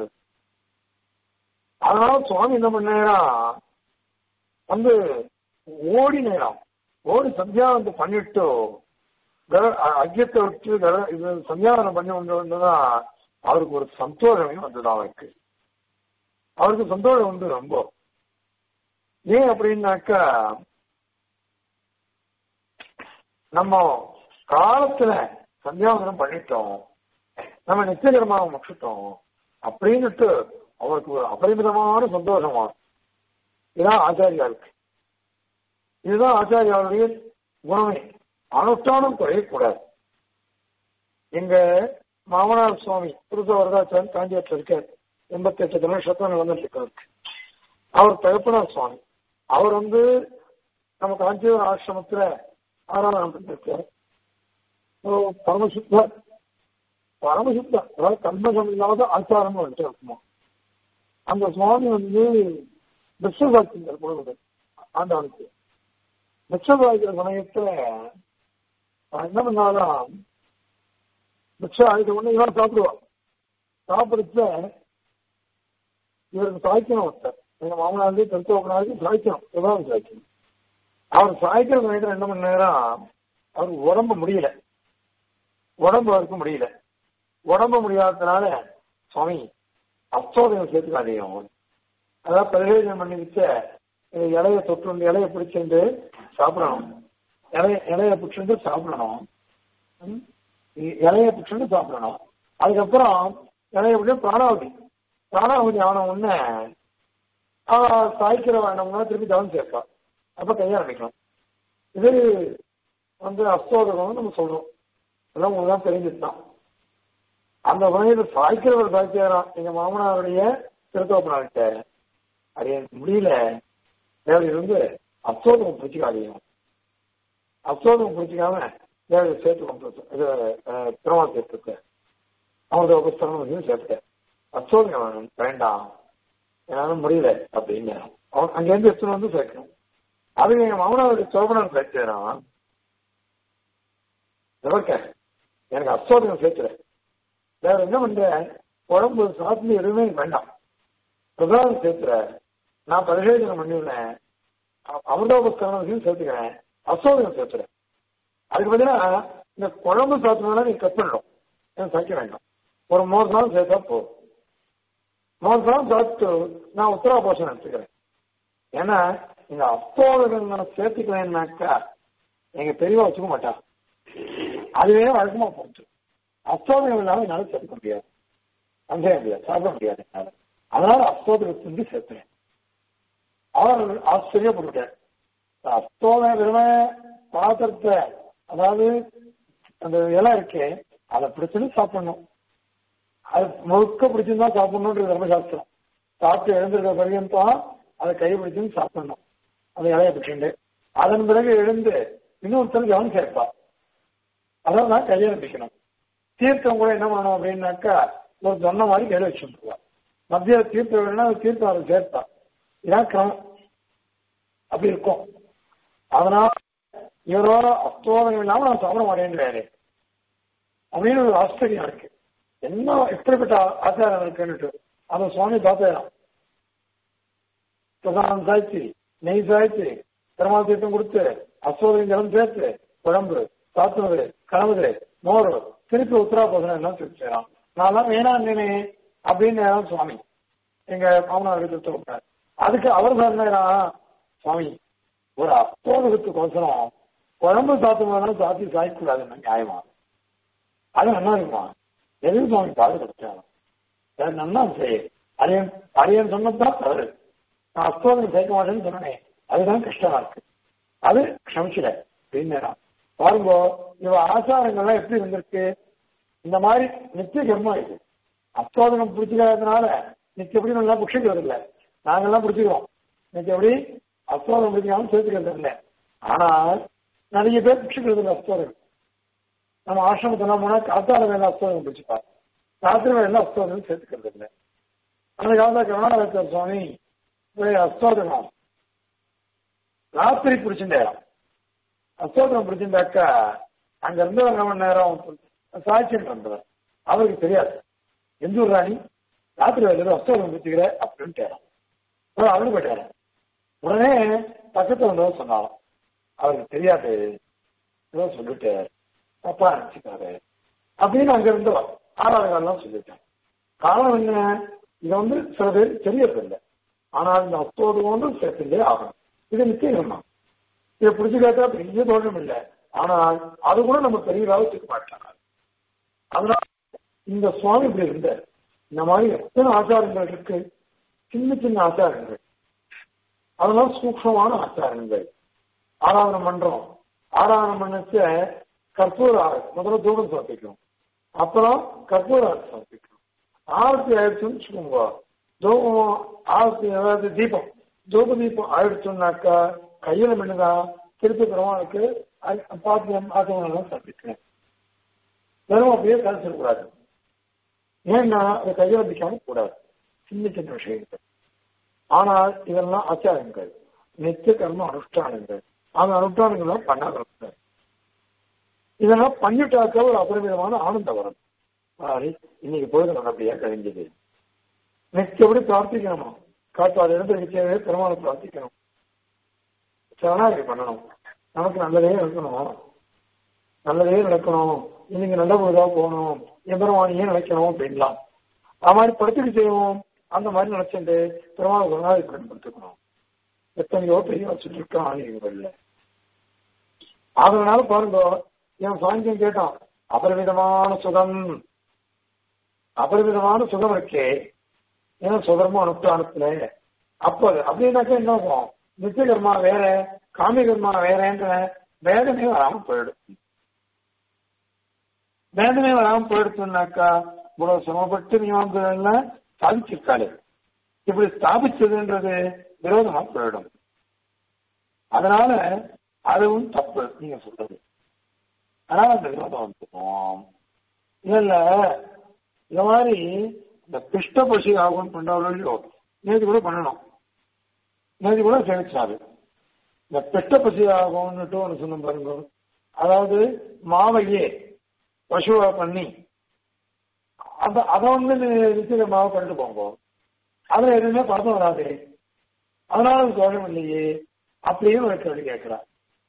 அதனால சுவாமி என்ன பண்ணா வந்து ஓடி நேரம் ஓடி சந்தியாவந்தம் பண்ணிட்டு அஜ்யத்தை விட்டு இது சந்தியாவனம் பண்ணி வந்ததுதான் அவருக்கு ஒரு சந்தோஷமே வந்தது அவருக்கு அவருக்கு சந்தோஷம் வந்து ரொம்ப ஏன் அப்படின்னாக்கா நம்ம காலத்துல சந்தியாவந்தனம் பண்ணிட்டோம் நம்ம நிச்சயகரமாக முடிச்சிட்டோம் அப்படின்னுட்டு அவருக்கு ஒரு அபரிமிதமான சந்தோஷமா இதுதான் ஆச்சாரியாருக்கு இதுதான் ஆச்சாரியாருடைய குணமே அனுஷ்டானம் குறையக்கூடாது எங்க மாமனார் சுவாமி புதுச வரதாச்சாரன் காஞ்சிபுரத்தில் இருக்கார் எண்பத்தி எட்டு திருநட்சத்திரம் நடந்துட்டு இருக்காரு அவர் தகப்பனார் சுவாமி அவர் வந்து நம்ம காஞ்சிபுரம் ஆசிரமத்துல ஆராதனம் பண்ணிருக்கார் பரமசுத்த பரமசுத்த அதாவது கர்மசம் இல்லாத ஆச்சாரம் வந்துட்டு இருக்குமா அந்த சுவாமி வந்து விஸ்வசாட்சியர் பொழுது ஆண்டவனுக்கு விஸ்வசாட்சிய சமயத்துல என்ன பண்ணாலும் மிச்சம் ஆயுத ஒண்ணு இவன் சாப்பிடுவான் சாப்பிடுச்ச இவருக்கு சாய்க்கணும் ஒருத்தர் எங்க மாமனாருக்கு திருத்தோப்பனாருக்கு சாய்க்கணும் ஏதாவது சாய்க்கணும் அவர் சாய்க்கிற சமயத்தில் என்ன பண்ணா அவருக்கு உடம்பு முடியல உடம்பு அவருக்கு முடியல உடம்பு முடியாததுனால சுவாமி அஸ்தோதகம் சேர்த்துக்காதையும் அதாவது பிரயோஜனம் பண்ணி வச்ச இது இலைய தொட்டு இலைய பிடிச்சிருந்து சாப்பிடணும் இலைய இலைய பிடிச்சிருந்து சாப்பிடணும் ம்? இ- இலைய பிடிச்சிருந்து சாப்பிடணும் அதுக்கப்புறம் இலைய பிடிச்சி பிராணாவதி பிராணாவதி ஆன உடனே அவ சாய்க்கிற வேணும்னா திருப்பி தவன் சேர்ப்பா அப்ப கையை ஆரம்பிக்கணும் இது வந்து அஸ்தோதகம்னு நம்ம சொல்றோம் எல்லாம் உங்களுக்கு தான் தெரிஞ்சுட்டான் அந்த வகையில் சாய்க்கிறவர் சாய்க்கிறான் எங்க மாமனாருடைய திருத்தோப்பனார்கிட்ட அது எனக்கு முடியல தேவை இருந்து அசோதகம் பிடிச்சிக்காதையும் அசோதகம் பிடிச்சிக்காம தேவை சேர்த்து கொண்டு இது திருமணம் சேர்த்துக்க அவனோட புஸ்தகம் வந்து சேர்த்துக்க அசோதகம் வேணும் வேண்டாம் என்னால முடியல அப்படின்னு அவன் அங்கேருந்து எடுத்துட்டு வந்து சேர்க்கணும் அது எங்க மாமனாருடைய சோபனர் சேர்க்கிறான் எனக்கு அசோதகம் சேர்த்துற வேற என்ன பண்ற உடம்பு சாப்பிட்டு எதுவுமே வேண்டாம் பிரசாதம் சேர்த்துற நான் பரிசோதனை பண்ணிவிடுறேன் அமிர்தோபஸ்தானம் சேர்த்துக்கிறேன் அசோதகம் சேர்த்துறேன் அதுக்கு பதிலா இந்த குழம்பு சாப்பிட்டோம்னா நீ கட் பண்ணணும் எனக்கு சமைக்க வேண்டாம் ஒரு மூணு நாள் சேர்த்தா போதும் மூணு நாள் சாப்பிட்டு நான் உத்தரா போஷன் எடுத்துக்கிறேன் ஏன்னா இந்த அஸ்தோதகம் நான் சேர்த்துக்கிறேன்னாக்கா எங்க பெரியவா வச்சுக்க மாட்டா அதுவே வழக்கமா போச்சு அஸ்தோதகம் இல்லாம என்னால சேர்த்துக்க முடியாது அங்கே முடியாது சாப்பிட முடியாது என்னால அதனால அஸ்தோதகத்துக்கு சேர்த்துறேன் அவர் ஆச்சரியப்பட்டுட்டார் அஸ்தோதக விரும்ப பாத்திரத்தை அதாவது அந்த இலை இருக்கே அதை பிடிச்சுன்னு சாப்பிடணும் அது முழுக்க பிடிச்சிருந்தா சாப்பிடணுன்றது தர்மசாஸ்திரம் சாப்பிட்டு எழுந்திருக்க பர்யந்தம் அதை கை பிடிச்சுன்னு சாப்பிடணும் அந்த இலையை பிடிச்சிண்டு அதன் பிறகு எழுந்து இன்னொருத்தர் கவனம் சேர்ப்பா அதான் நான் கையெழுப்பிக்கணும் தீர்த்தம் கூட என்ன பண்ணணும் அப்படின்னாக்கா ஒரு சொன்ன மாதிரி கையில் வச்சுருவா மத்திய தீர்த்தம் வேணும்னா அது தீர்த்தம் அதை சேர்த்தா இதான் கிரமம் அப்படி இருக்கும் அதனால இவரோட அஸ்தோதனம் இல்லாம நான் சாப்பிட மாட்டேன்றாரு அப்படின்னு ஒரு ஆச்சரியம் இருக்கு என்ன எப்படிப்பட்ட ஆச்சாரம் இருக்குன்னுட்டு அந்த சுவாமி பார்த்தாராம் பிரதானம் சாய்ச்சி நெய் சாய்ச்சி பெருமாள் தீர்த்தம் கொடுத்து அஸ்தோதனம் ஜலம் சேர்த்து குழம்பு சாத்துனது கனவுது மோர் திருப்பி உத்தரா போதனம் எல்லாம் சேர்த்துறான் நான் வேணான்னு அப்படின்னு நேரம் சுவாமி எங்க மாமனார் திருத்த அதுக்கு அவர் சொன்னா சுவாமி ஒரு அஸ்தோதகத்துக்கோசரம் குழம்பு சாத்தும்போது சாத்தி சாய்க்கூடாதுன்னு நியாயமா அது நல்லா இருக்குமா எதுக்கு சுவாமி பாதுகாத்தாங்க வேற நல்லா செய்ய அரியன் அரியன் சொன்னதுதான் தவறு நான் அஸ்தோதகம் சேர்க்க மாட்டேன்னு சொன்னேன் அதுதான் கஷ்டமா இருக்கு அது க்ஷமிச்சிட அப்படின்னு பாருங்க இவ ஆச்சாரங்கள்லாம் எப்படி இருந்திருக்கு இந்த மாதிரி நித்திய கர்மம் இது அஸ்தோதகம் பிடிச்சிக்காததுனால நித்தியப்படி நல்லா புஷிக்கிறது இல்லை நாங்கெல்லாம் பிடிச்சிக்கிறோம் நித்தியப்படி அஸ்தோதகம் பிடிக்காம சேர்த்துக்கிறது இல்லை ஆனால் நிறைய பேர் பிடிச்சிக்கிறது இல்லை அஸ்தோதகம் நம்ம ஆசிரமத்தில் போனா காத்தால வேலை அஸ்தோதகம் பிடிச்சிப்பா ராத்திரி வேலை அஸ்தோதகம் சேர்த்துக்கிறது இல்லை அந்த காலத்தில் கருணாலயத்தர் சுவாமி போய் அஸ்தோதகம் ராத்திரி பிடிச்சிருந்தேன் அஸ்தோதகம் பிடிச்சிருந்தாக்கா அங்க இருந்து ஒரு மணி நேரம் சாட்சியம் பண்றவர் அவருக்கு தெரியாது எந்த ஊர் ராணி ராத்திரி வேலையில அஸ்தோதகம் பிடிச்சிக்கிற அப்படின்னு கேட்டான் அவரு போயிட்டாரு உடனே பக்கத்துல வந்தவர் சொன்னாலும் அவருக்கு தெரியாது ஏதோ சொல்லிட்டு தப்பா நினைச்சுக்காரு அப்படின்னு அங்க இருந்தவர் ஆறாவது காலம் சொல்லிட்டேன் காரணம் என்ன இதை வந்து சில பேர் தெரியறதில்லை ஆனால் இந்த அத்தோடு கொண்டு சேர்த்துட்டே ஆகணும் இது நிச்சயம் தான் இதை பிடிச்சு கேட்டா பெரிய தோஷம் இல்லை ஆனால் அது கூட நம்ம பெரியதாக வச்சுக்க மாட்டாங்க அதனால இந்த சுவாமி இப்படி இருந்த இந்த மாதிரி எத்தனை ஆச்சாரங்கள் இருக்கு சின்ன சின்ன ஆச்சாரங்கள் அதெல்லாம் சூக்ஷமான ஆச்சாரங்கள் ஆராதனை பண்றோம் ஆராதனை பண்ணச்ச கற்பூர முதல்ல தூரம் சமர்ப்பிக்கணும் அப்புறம் கற்பூர சமர்ப்பிக்கணும் ஆரத்தி ஆயிடுச்சுன்னு வச்சுக்கோங்க தூபம் ஆரத்தி அதாவது தீபம் தூப தீபம் ஆயிடுச்சுன்னாக்கா கையில மண்ணுதான் திருப்பி பெருமாளுக்கு பாத்தியம் ஆசனம் சமர்ப்பிக்கிறேன் வெறும் அப்படியே கழிச்சிடக்கூடாது ஏன்னா அதை கையில பிடிக்காம கூடாது சின்ன சின்ன விஷயங்கள் ஆனால் இதெல்லாம் ஆச்சாரங்கள் நித்திய கர்ம அனுஷ்டானங்கள் அந்த அனுஷ்டானங்கள்லாம் பண்ணாத இதெல்லாம் பண்ணிட்டாக்க ஒரு அபரிமிதமான ஆனந்தம் வரும் மாதிரி இன்னைக்கு பொழுது நல்லபடியா கழிஞ்சது நிச்சயப்படி பிரார்த்திக்கணுமா காட்டாத இடத்துல நிச்சயமே பெருமாளை பிரார்த்திக்கணும் சரணாகி பண்ணணும் நமக்கு நல்லதே நடக்கணும் நல்லதே நடக்கணும் இன்னைக்கு நல்ல பொழுதா போகணும் எம்பெருமானியே நினைக்கணும் அப்படின்லாம் அது மாதிரி படுத்துக்கு செய்வோம் அந்த மாதிரி நினைச்சுட்டு பெருமாள் ஒரு நாள் இப்படி படுத்துக்கணும் எத்தனையோ பெரிய வச்சுட்டு இருக்கான் ஆன்மீகங்கள்ல அதனால பாருங்க என் சாங்கியம் கேட்டான் அபரிவிதமான சுகம் அபரிவிதமான சுகம் இருக்கே ஏன்னா சுகர்மா அனுஷ்டானத்துல அப்போ அப்படின்னாக்கா என்ன ஆகும் நித்தியகர்மா வேற காமிகர்மா வேறன்ற வேதனை வராம போயிடும் வேதனை வராம போயிடுச்சுனாக்கா இவ்வளவு சிரமப்பட்டு நியமனங்கள்லாம் சாதிச்சிருக்காரு இப்படி ஸ்தாபிச்சதுன்றது விரோதமா போயிடும் அதனால அதுவும் தப்பு நீங்க சொல்றது அதனால அந்த விரோதம் வந்துடும் இல்ல இந்த மாதிரி இந்த பிஷ்ட பசி ஆகும் பண்றவர்களோ நேற்று கூட பண்ணணும் நேற்று கூட சேமிச்சாரு இந்த பிஷ்ட பசி ஆகும்னுட்டு ஒன்று சொன்ன பாருங்க அதாவது மாவையே பசுவை பண்ணி அந்த அதை வந்து நிச்சய மாவை பண்ணிட்டு போங்க அதுல எதுவுமே படத்தம் வராது அதனால அது தோஷம் இல்லையே அப்படின்னு ஒரு கேள்வி கேட்கிறா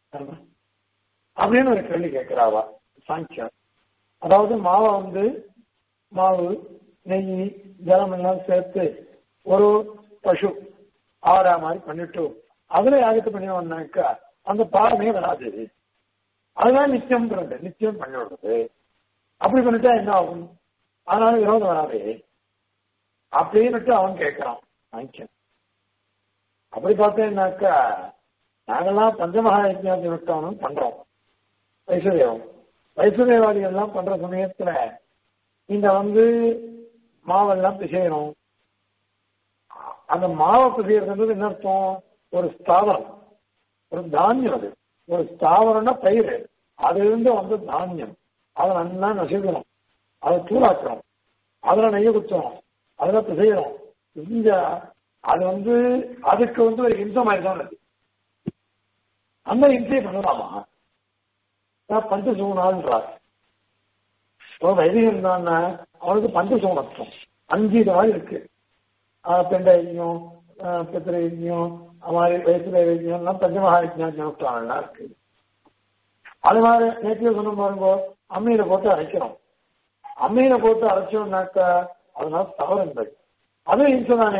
அப்படின்னு ஒரு கேள்வி கேட்கிறாவா சாங்கியம் அதாவது மாவை வந்து மாவு நெய் ஜலம் எல்லாம் சேர்த்து ஒரு பசு ஆடா மாதிரி பண்ணிட்டு அதுல யாகத்தை பண்ணி வந்தாக்கா அந்த பாவமே வராது அதுதான் நிச்சயம்ன்றது நிச்சயம் பண்ணி விடுறது அப்படி பண்ணிட்டா என்ன ஆகும் அதனால விரோதம் வராது அப்படின்னுட்டு அவன் கேட்கிறான் சாங்கியம் அப்படி பார்த்தேன்னாக்கா நாங்கெல்லாம் பஞ்சமகா யஜ்ஞாதி விட்டானும் பண்றோம் வைசுதேவம் வைசுதேவாதிகள் எல்லாம் பண்ற சமயத்துல நீங்க வந்து மாவெல்லாம் பிசையணும் அந்த மாவை பிசையறது என்ன அர்த்தம் ஒரு ஸ்தாவரம் ஒரு தானியம் அது ஒரு ஸ்தாவரம்னா பயிர் அதுல இருந்து வந்து தானியம் அதை நல்லா நசுக்கணும் அதை தூளாக்கணும் அதுல நெய்ய குத்தணும் அதுல பிசையணும் செஞ்சா அது வந்து அதுக்கு வந்து ஒரு இம்சை மாதிரி தான் இருக்கு அந்த இம்சையை பண்ணலாமா பஞ்ச சூனான்றார் இப்போ வைதிகம் தான் அவனுக்கு பஞ்ச சூனத்துவம் அஞ்சு இது மாதிரி இருக்கு பெண்ட யஜ்யம் பித்திர யஜ்யம் அது மாதிரி வயசுல யஜ்யம் எல்லாம் பஞ்சமகா யஜ்ஞானம் இருக்கு அது மாதிரி நேற்று சொன்ன பாருங்க அம்மியில போட்டு அரைக்கிறோம் அம்மியில போட்டு அரைச்சோம்னாக்கா அதனால தவறுங்கள் அது இம்சை தானே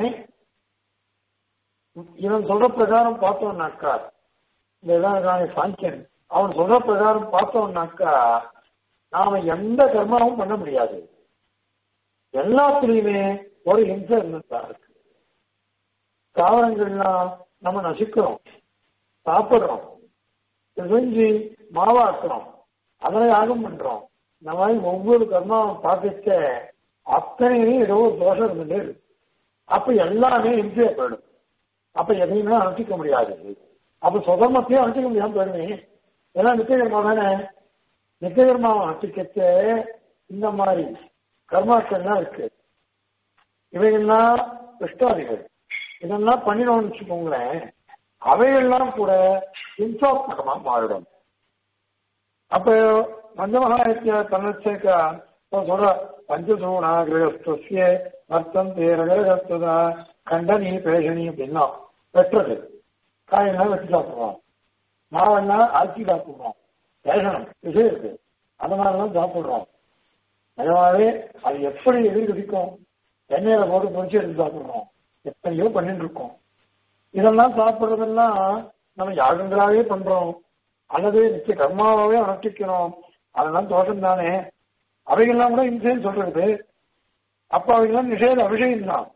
இவன் சொல்ற பிரகாரம் பார்த்தோம்னாக்கா இந்த சாங்கியன் அவன் சொல்ற பிரகாரம் பார்த்தோம்னாக்கா நாம எந்த கர்மாவும் பண்ண முடியாது எல்லாத்துலயுமே ஒரு ஹிம்சை இருந்துதான் இருக்கு தாவரங்கள்லாம் நம்ம நசுக்கிறோம் சாப்பிடுறோம் செஞ்சு மாவாக்குறோம் அதனை யாகம் பண்றோம் இந்த மாதிரி ஒவ்வொரு கர்மாவும் பார்த்துட்ட அத்தனையும் ஏதோ ஒரு தோஷம் இருந்துட்டே இருக்கு அப்ப எல்லாமே ஹிம்சையா போயிடும் அப்ப எதையுமே அனுப்பிக்க முடியாது அப்ப சுதர்மத்தையும் அனுப்பிக்க முடியாம போயிடுமே ஏன்னா நித்தியகர்மா தானே நித்தியகர்மாவை அனுப்பிக்கச்ச இந்த மாதிரி கர்மாக்கள்லாம் இருக்கு இவைகள்லாம் இஷ்டாதிகள் இதெல்லாம் பண்ணினோம்னு வச்சுக்கோங்களேன் அவைகள்லாம் கூட ஹிம்சாத்மகமா மாறிடும் அப்ப பஞ்சமகாயத்திய தன்னச்சேக்கா சொல்ற பஞ்சசூனா கிரகஸ்திய வர்த்தம் தேரகரகஸ்ததா கண்டனி பேஷணி அப்படின்னா வெட்டுறது காயெல்லாம் வெட்டி சாப்பிடுவோம் மாவெல்லாம் ஆக்கி சாப்பிடுறோம் பேசணும் விஷயம் இருக்கு அந்த மாதிரிலாம் சாப்பிடுறோம் நிஜமாவே அது எப்படி எதிர்கதிக்கும் எண்ணெயில போட்டு பொறிச்சு எடுத்து சாப்பிடுறோம் எத்தனையோ பண்ணிட்டு இருக்கோம் இதெல்லாம் சாப்பிடுறதெல்லாம் நம்ம யாகங்களாவே பண்றோம் அல்லது நிச்சய கர்மாவே அனுஷ்டிக்கிறோம் அதெல்லாம் தோஷம் தானே அவைகள்லாம் கூட இன்சேன்னு சொல்றது அப்ப அவைகள்லாம் நிஷேத அபிஷேகம் தான்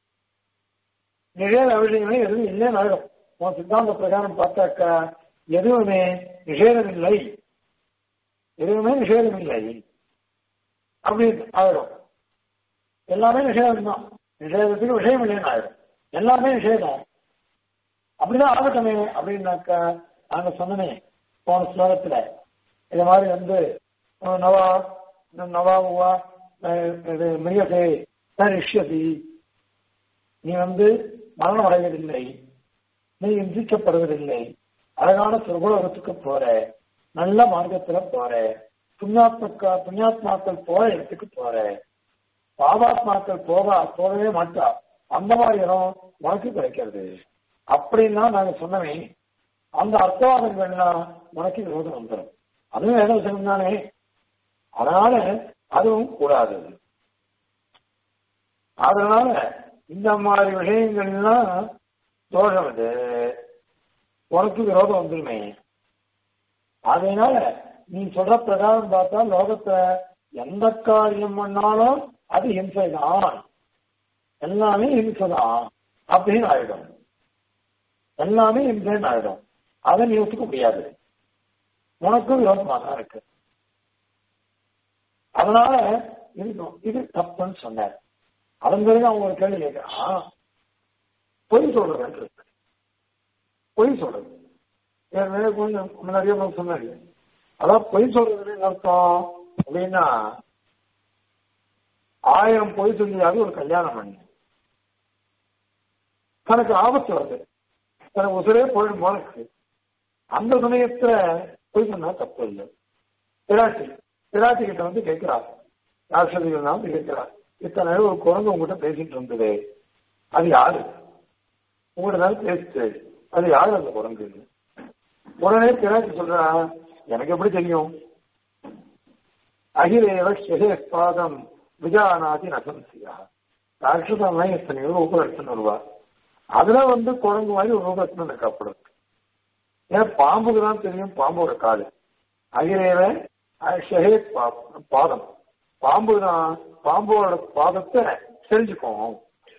நிஷேத அபிஷேகமே எதுவும் இல்லைன்னு ஆயிடும் உன் சித்தாந்த பிரகாரம் பார்த்தாக்கா எதுவுமே நிஷேதம் இல்லை எதுவுமே நிஷேதம் இல்லை அப்படின்னு ஆயிடும் எல்லாமே நிஷேதம் தான் நிஷேதத்துக்கு விஷயம் இல்லைன்னு ஆயிடும் எல்லாமே நிஷேதம் அப்படிதான் ஆகட்டமே அப்படின்னாக்கா நாங்க சொன்னமே போன ஸ்லோகத்துல இது மாதிரி வந்து நவா நவாபுவா இது மிருகசே ரிஷ்யதி நீ வந்து மரணம் அடைவதில்லை நீ இந்திக்கப்படுவதில்லை அழகான சுரகுலகத்துக்கு போற நல்ல மார்க்கத்துல போற புண்ணியாத்மக்கா புண்ணியாத்மாக்கள் போற இடத்துக்கு போற பாபாத்மாக்கள் போக போகவே மாட்டா அந்த மாதிரி இடம் உனக்கு கிடைக்கிறது அப்படின்னா நாங்க சொன்னவே அந்த அர்த்தவாதங்கள்லாம் உனக்கு விரோதம் வந்துடும் அதுவும் வேத விஷயம் தானே அதனால அதுவும் கூடாது அதனால இந்த மாதிரி விஷயங்கள்லாம் தோஷம் இது உனக்கு விரோதம் வந்துருமே அதனால நீ சொல்ற பிரகாரம் பார்த்தா லோகத்துல எந்த காரியம் பண்ணாலும் அது ஹிம்சை தான் எல்லாமே ஹிம்சை தான் அப்படின்னு ஆயிடும் எல்லாமே ஹிம்சைன்னு ஆயிடும் அதை நீ ஒத்துக்க முடியாது உனக்கும் விரோதமாக தான் இருக்கு அதனால இது இது தப்புன்னு சொன்னார் அதன் பிறகு அவங்க ஒரு கேள்வி கேட்கிறான் பொய் சொல்றது இருக்கு பொய் சொல்றது ஏற்கனவே கொஞ்சம் முன்னாடியே நான் சொன்னாரு அதான் பொய் சொல்றதுன்னு என்ன அர்த்தம் அப்படின்னா ஆயிரம் பொய் சொல்லியாவது ஒரு கல்யாணம் பண்ணி தனக்கு ஆபத்து வருது தனக்கு உசுரே போயிடும் போல இருக்கு அந்த சமயத்துல பொய் சொன்னா தப்பு இல்லை பிராட்டி பிராட்டி கிட்ட வந்து கேட்கிறா ராட்சதிகள் வந்து கேட்கிறா இத்தனை நேரம் ஒரு குழந்தை உங்ககிட்ட பேசிட்டு இருந்தது அது யாரு உங்கள்கிட்ட தான் பேசுது அது யாரு அந்த குரங்கு உடனே பிராட்டி சொல்றா எனக்கு எப்படி தெரியும் அகிலேவ ஷெஹே பாதம் விஜயாநாதி நசம்சியா ராட்சதம்லாம் எத்தனையோ ரூபம் எடுத்துன்னு வருவா அதுல வந்து குரங்கு மாதிரி ஒரு ரூபம் எடுத்துன்னு இருக்காப்படும் ஏன்னா பாம்புக்கு தான் தெரியும் பாம்போட காலு அகிலேவ ஷெஹே பாதம் பாம்பு தான் பாம்போட பாதத்தை தெரிஞ்சுக்கும்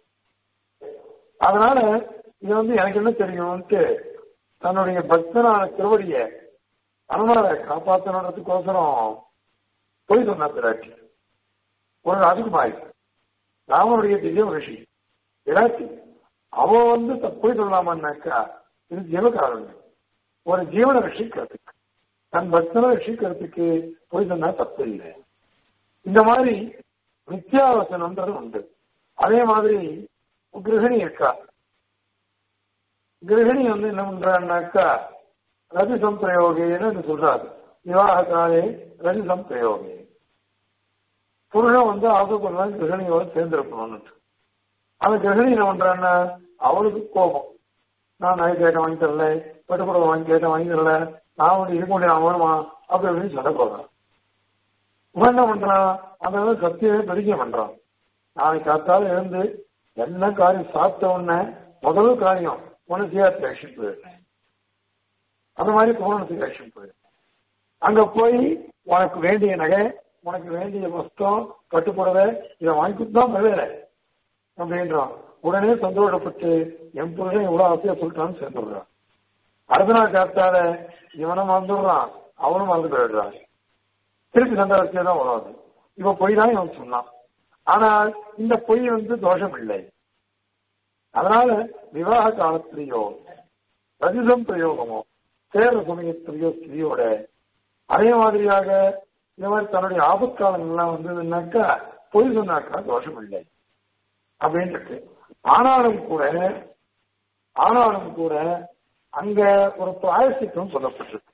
அதனால இது வந்து எனக்கு என்ன தெரியும்ட்டு தன்னுடைய பக்தனான திருவடிய அனுமரை காப்பாற்றணுன்றதுக்கோசரம் போய் சொன்னா பிராட்டி ஒரு ராஜகுமாரி ராமனுடைய திவ்ய ரிஷி பிராட்டி அவ வந்து போய் சொல்லலாமான்னாக்கா இது ஜீவகாரணம் ஒரு ஜீவனை ரஷிக்கிறதுக்கு தன் பக்தனை ரஷிக்கிறதுக்கு போய் சொன்னா தப்பு இல்லை இந்த மாதிரி நித்தியாவசனம்ன்றது உண்டு அதே மாதிரி கிரகிணி இருக்கா கிரகிணி வந்து என்ன பண்றான்னாக்கா ரதி சம்பிரயோகேன்னு சொல்றாரு விவாக காலே ரதி சம்பிரயோகே புருஷன் வந்து ஆசைப்படுறாங்க கிரகணியோட சேர்ந்திருக்கணும்னு அந்த கிரகணி என்ன பண்றான்னா அவளுக்கு கோபம் நான் நகை கேட்ட வாங்கி தரல பட்டுப்புடவை வாங்கி கேட்ட வாங்கி தரல நான் வந்து இது கொண்டு நான் வேணுமா அப்படி அப்படின்னு சண்டை போடுறான் இவன் என்ன பண்றான் அந்த சத்தியமே பிடிக்க பண்றான் நாளைக்கு காத்தால இருந்து என்ன காரியம் சாப்பிட்ட உடனே முதல் காரியம் உனசியாத்து ஆக்ஷன் போயிடுறேன் அந்த மாதிரி கோணத்துக்கு ஆக்ஷன் போயிடுறேன் அங்க போய் உனக்கு வேண்டிய நகை உனக்கு வேண்டிய வஸ்தம் கட்டுப்படவை இதை வாங்கி கொடுத்தான் பரவாயில்ல அப்படின்றான் உடனே சந்தோஷப்பட்டு என் புருஷன் இவ்வளவு ஆசையா சொல்லிட்டான்னு சேர்ந்துடுறான் அடுத்த நாள் காத்தால இவனும் மறந்துடுறான் அவனும் மறந்து போயிடுறான் திருப்பி சந்தோஷத்தே தான் வராது இவ பொய் தான் இவன் சொன்னான் ஆனால் இந்த பொய் வந்து தோஷம் இல்லை அதனால விவாக காலத்திலேயோ ரஜிதம் பிரயோகமோ சேர சமயத்திலேயோ ஸ்திரியோட அதே மாதிரியாக இந்த மாதிரி தன்னுடைய ஆபத்காலங்கள்லாம் வந்ததுன்னாக்கா பொய் சொன்னாக்கா தோஷம் இல்லை அப்படின்ட்டு ஆனாலும் கூட ஆனாலும் கூட அங்க ஒரு பிராயசித்தம் சொல்லப்பட்டிருக்கு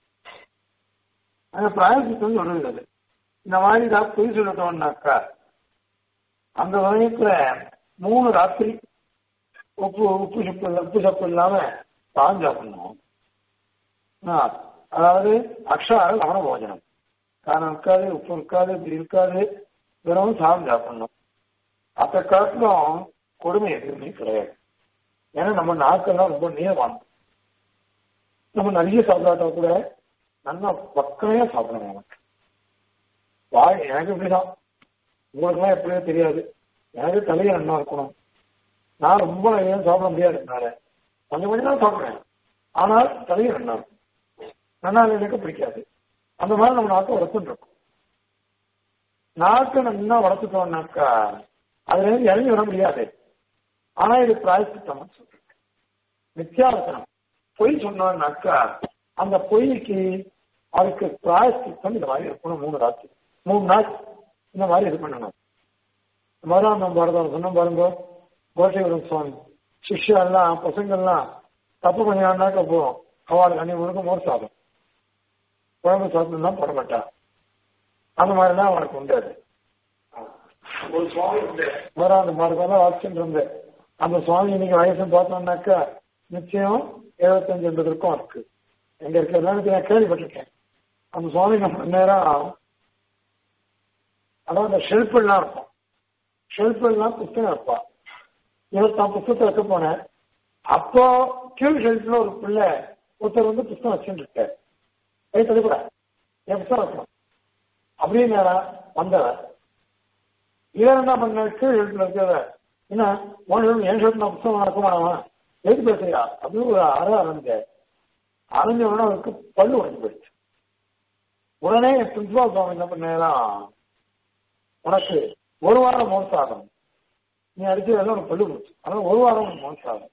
அங்க பிராயசித்தம் சொல்லுகிறது இந்த மாதிரி தான் பொய் சொல்லட்டோம்னாக்கா அந்த சமயத்துல மூணு ராத்திரி உப்பு உப்பு சப்பு உப்பு சப்பு இல்லாம தான் சாப்பிடணும் அதாவது அக்ஷார லவண போஜனம் காரணம் இருக்காது உப்பு இருக்காது இப்படி இருக்காது வெறும் சாதம் சாப்பிடணும் அந்த காலத்திலும் கொடுமை எதுவுமே கிடையாது ஏன்னா நம்ம நாக்கெல்லாம் ரொம்ப நீளம் நம்ம நிறைய சாப்பிடாட்டா கூட நல்லா பக்கமே சாப்பிடணும் நமக்கு வாய் எனக்கு இப்படிதான் உங்களுக்குலாம் எப்படியோ தெரியாது எனக்கு தலையை நல்லா இருக்கணும் நான் ரொம்ப நிறைய சாப்பிட முடியாது என்னால கொஞ்சம் கொஞ்சம் தான் சாப்பிடுறேன் ஆனால் தலையை நல்லா இருக்கும் நல்லா எனக்கு பிடிக்காது அந்த மாதிரி நம்ம நாட்டை வளர்த்துட்டு இருக்கோம் நாட்டை நல்லா வளர்த்துட்டோம்னாக்கா அதுல இருந்து இறங்கி வர முடியாது ஆனா இது பிராயசித்தம் சொல்றேன் நித்தியாவசனம் பொய் சொன்னோம்னாக்கா அந்த பொய்க்கு அதுக்கு பிராயசித்தம் இந்த மாதிரி இருக்கணும் மூணு ராத்திரி மூணு நாள் இந்த மாதிரி இது பண்ணணும் மதுராந்தம் பாரதம் சொன்ன பாருங்க கோஷேவரம் சுவாமி சிஷ்யா எல்லாம் பசங்கள்லாம் தப்பு பண்ணினாக்கா போகும் அவளுக்கு அன்னைக்கு முழுக்க மோர் சாதம் குழம்பு சாப்பிட்டு தான் போடமாட்டா அந்த மாதிரிலாம் அவனுக்கு உண்டு அது ஒரு சுவாமி உண்டு மதுராந்த பாரதம் வாசிச்சுட்டு இருந்தேன் அந்த சுவாமி இன்னைக்கு வயசு பார்த்தோம்னாக்கா நிச்சயம் எழுபத்தஞ்சு எண்பது இருக்கும் இருக்கு எங்க இருக்கிறதுலாம் நான் கேள்விப்பட்டிருக்கேன் அந்த சுவாமி நம்ம நேரம் அதாவது அந்த ஷெல்ஃபெல்லாம் இருக்கும் ஷெல்ஃப் எல்லாம் புத்தகம் வைப்பா இவர் தான் புத்தகத்தை வைக்க போனேன் அப்போ கீழ் ஷெல்ஃப்ல ஒரு பிள்ளை ஒருத்தர் வந்து புத்தகம் வச்சுட்டு இருக்காரு வயசு கூட என் புத்தகம் வைக்கணும் அப்படியே நேரம் வந்தவர் இவர் என்ன பண்ண கீழ் ஷெல்ஃப்ல இருக்கிறத என்ன உன் என் ஷெல்ஃப் நான் புத்தகம் நடக்க மாட்டாமா எதுக்கு பேசுறியா அப்படின்னு ஒரு அற ஆரம்பிச்ச அரைஞ்ச உடனே அவருக்கு பல்லு உடஞ்சு போயிடுச்சு உடனே என் பிரின்சிபால் சுவாமி என்ன பண்ணா உனக்கு ஒரு வாரம் மோசாகும் நீ அடிச்சதெல்லாம் உனக்கு பல்லு போச்சு அதனால ஒரு வாரம் மோசாகும்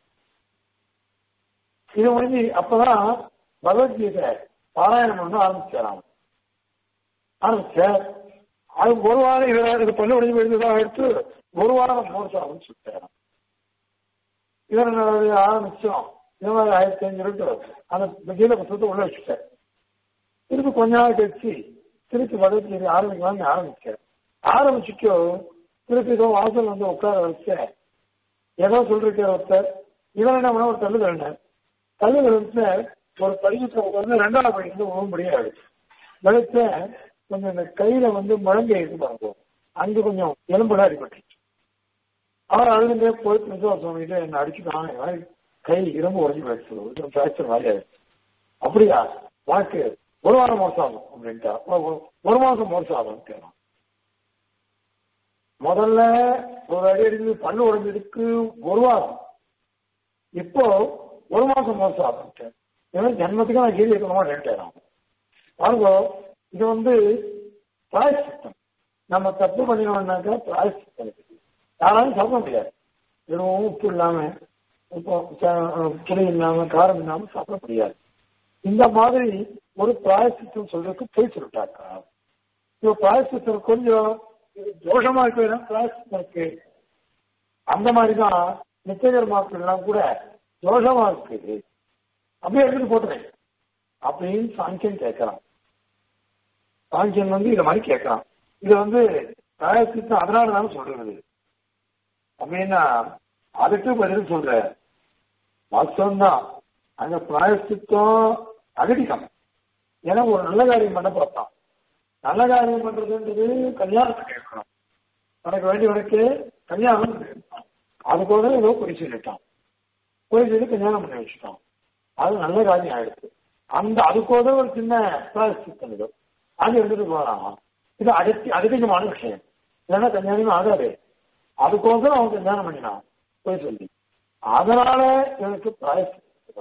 இது முடிஞ்சு அப்பதான் பகவத்கீதை பாராயணம் பண்ண ஆரம்பிச்சாராம் ஆரம்பிச்ச அது ஒரு வாரம் இவர் இது பல்லு உடஞ்சு போயிருந்ததா எடுத்து ஒரு வாரம் மோசாகும்னு சொல்லிட்டாராம் இவர் என்ன ஆரம்பிச்சோம் இந்த மாதிரி ஆயிரத்தி அஞ்சு அந்த கீழ புத்தகத்தை உள்ள வச்சுட்டார் திருப்பி கொஞ்ச நாள் கழிச்சு திருப்பி பகவத்கீதை ஆரம்பிக்கலாம்னு ஆரம்பிச்சார் ஆரம்பிச்சுட்டோ திருப்பி ஏதோ வாசல் வந்து உட்கார வச்ச ஏதோ சொல்லிருக்கிற ஒருத்தர் இவன் என்ன பண்ண ஒரு தள்ளு தள்ளினார் தள்ளு தள்ளிட்டு ஒரு படிக்கட்டு உட்கார்ந்து ரெண்டாவது படிக்கிறது போக முடியாது வெளுத்த கொஞ்சம் இந்த கையில வந்து முழங்கை இருக்கு பாருங்க அங்க கொஞ்சம் எலும்புலாம் அடிபட்டுருச்சு அவர் அதுலேருந்தே போய் பிரின்சிபல் சுவாமிகிட்ட என்ன அடிச்சுட்டான் இந்த மாதிரி கை இரும்பு உடஞ்சி போயிடுச்சு ஃபிராக்சர் மாதிரி ஆயிடுச்சு அப்படியா உனக்கு ஒரு வாரம் மோசம் ஆகும் அப்படின்ட்டா ஒரு மாசம் மோசம் ஆகும் கேட்கலாம் முதல்ல ஒரு அடி அடிச்சு பல்லு உடஞ்சதுக்கு ஒரு வாரம் இப்போ ஒரு மாசம் மோசம் ஆகும் ஏன்னா ஜன்மத்துக்கு நான் கீழே இருக்கணுமா கேட்டேன் பாருங்க இது வந்து பிராயசித்தம் நம்ம தப்பு பண்ணினோம்னாக்கா பிராயசித்தம் இருக்குது யாராலும் சாப்பிட முடியாது வெறும் உப்பு இல்லாம இப்போ புளி இல்லாம காரம் இல்லாம சாப்பிட முடியாது இந்த மாதிரி ஒரு பிராயசித்தம் சொல்றதுக்கு போய் சொல்லிட்டாக்கா இப்போ பிராயசித்தம் கொஞ்சம் தோஷமா இருக்கு பிராயசித்தம் இருக்கு அந்த மாதிரிதான் நித்தியகர்மாக்கள் எல்லாம் கூட தோஷமா இருக்கு அப்படியே எடுத்துட்டு போட்டுறேன் அப்படின்னு சாங்கியன் கேட்கறான் சாங்கியன் வந்து இத மாதிரி கேட்கறான் இது வந்து பிராயசித்தம் அதனால தான் சொல்றது அப்படின்னா அதுக்கு பதில் சொல்ற வாஸ்தவம்தான் அங்க பிராயசித்தம் அகடிக்கம் ஏன்னா ஒரு நல்ல காரியம் பண்ண பார்த்தான் நல்ல காரியம் பண்றதுன்றது கல்யாணத்துக்கு இருக்கணும் உனக்கு வேண்டியவனுக்கு கல்யாணம் அதுக்கோட ஏதோ குறி சொல்லிட்டான் குறி சொல்லி கல்யாணம் பண்ணி வச்சுட்டான் அது நல்ல காரியம் ஆயிடுச்சு அந்த அதுக்கோட ஒரு சின்ன பிராயசித்தம் இது அது எடுத்துட்டு போறான் இது அகத்தி அதிகமான விஷயம் இல்லைன்னா கல்யாணம் ஆகாது அதுக்கோசரம் அவன் கல்யாணம் பண்ணினான் போய் சொல்லி அதனால எனக்கு பிராயசித்தம்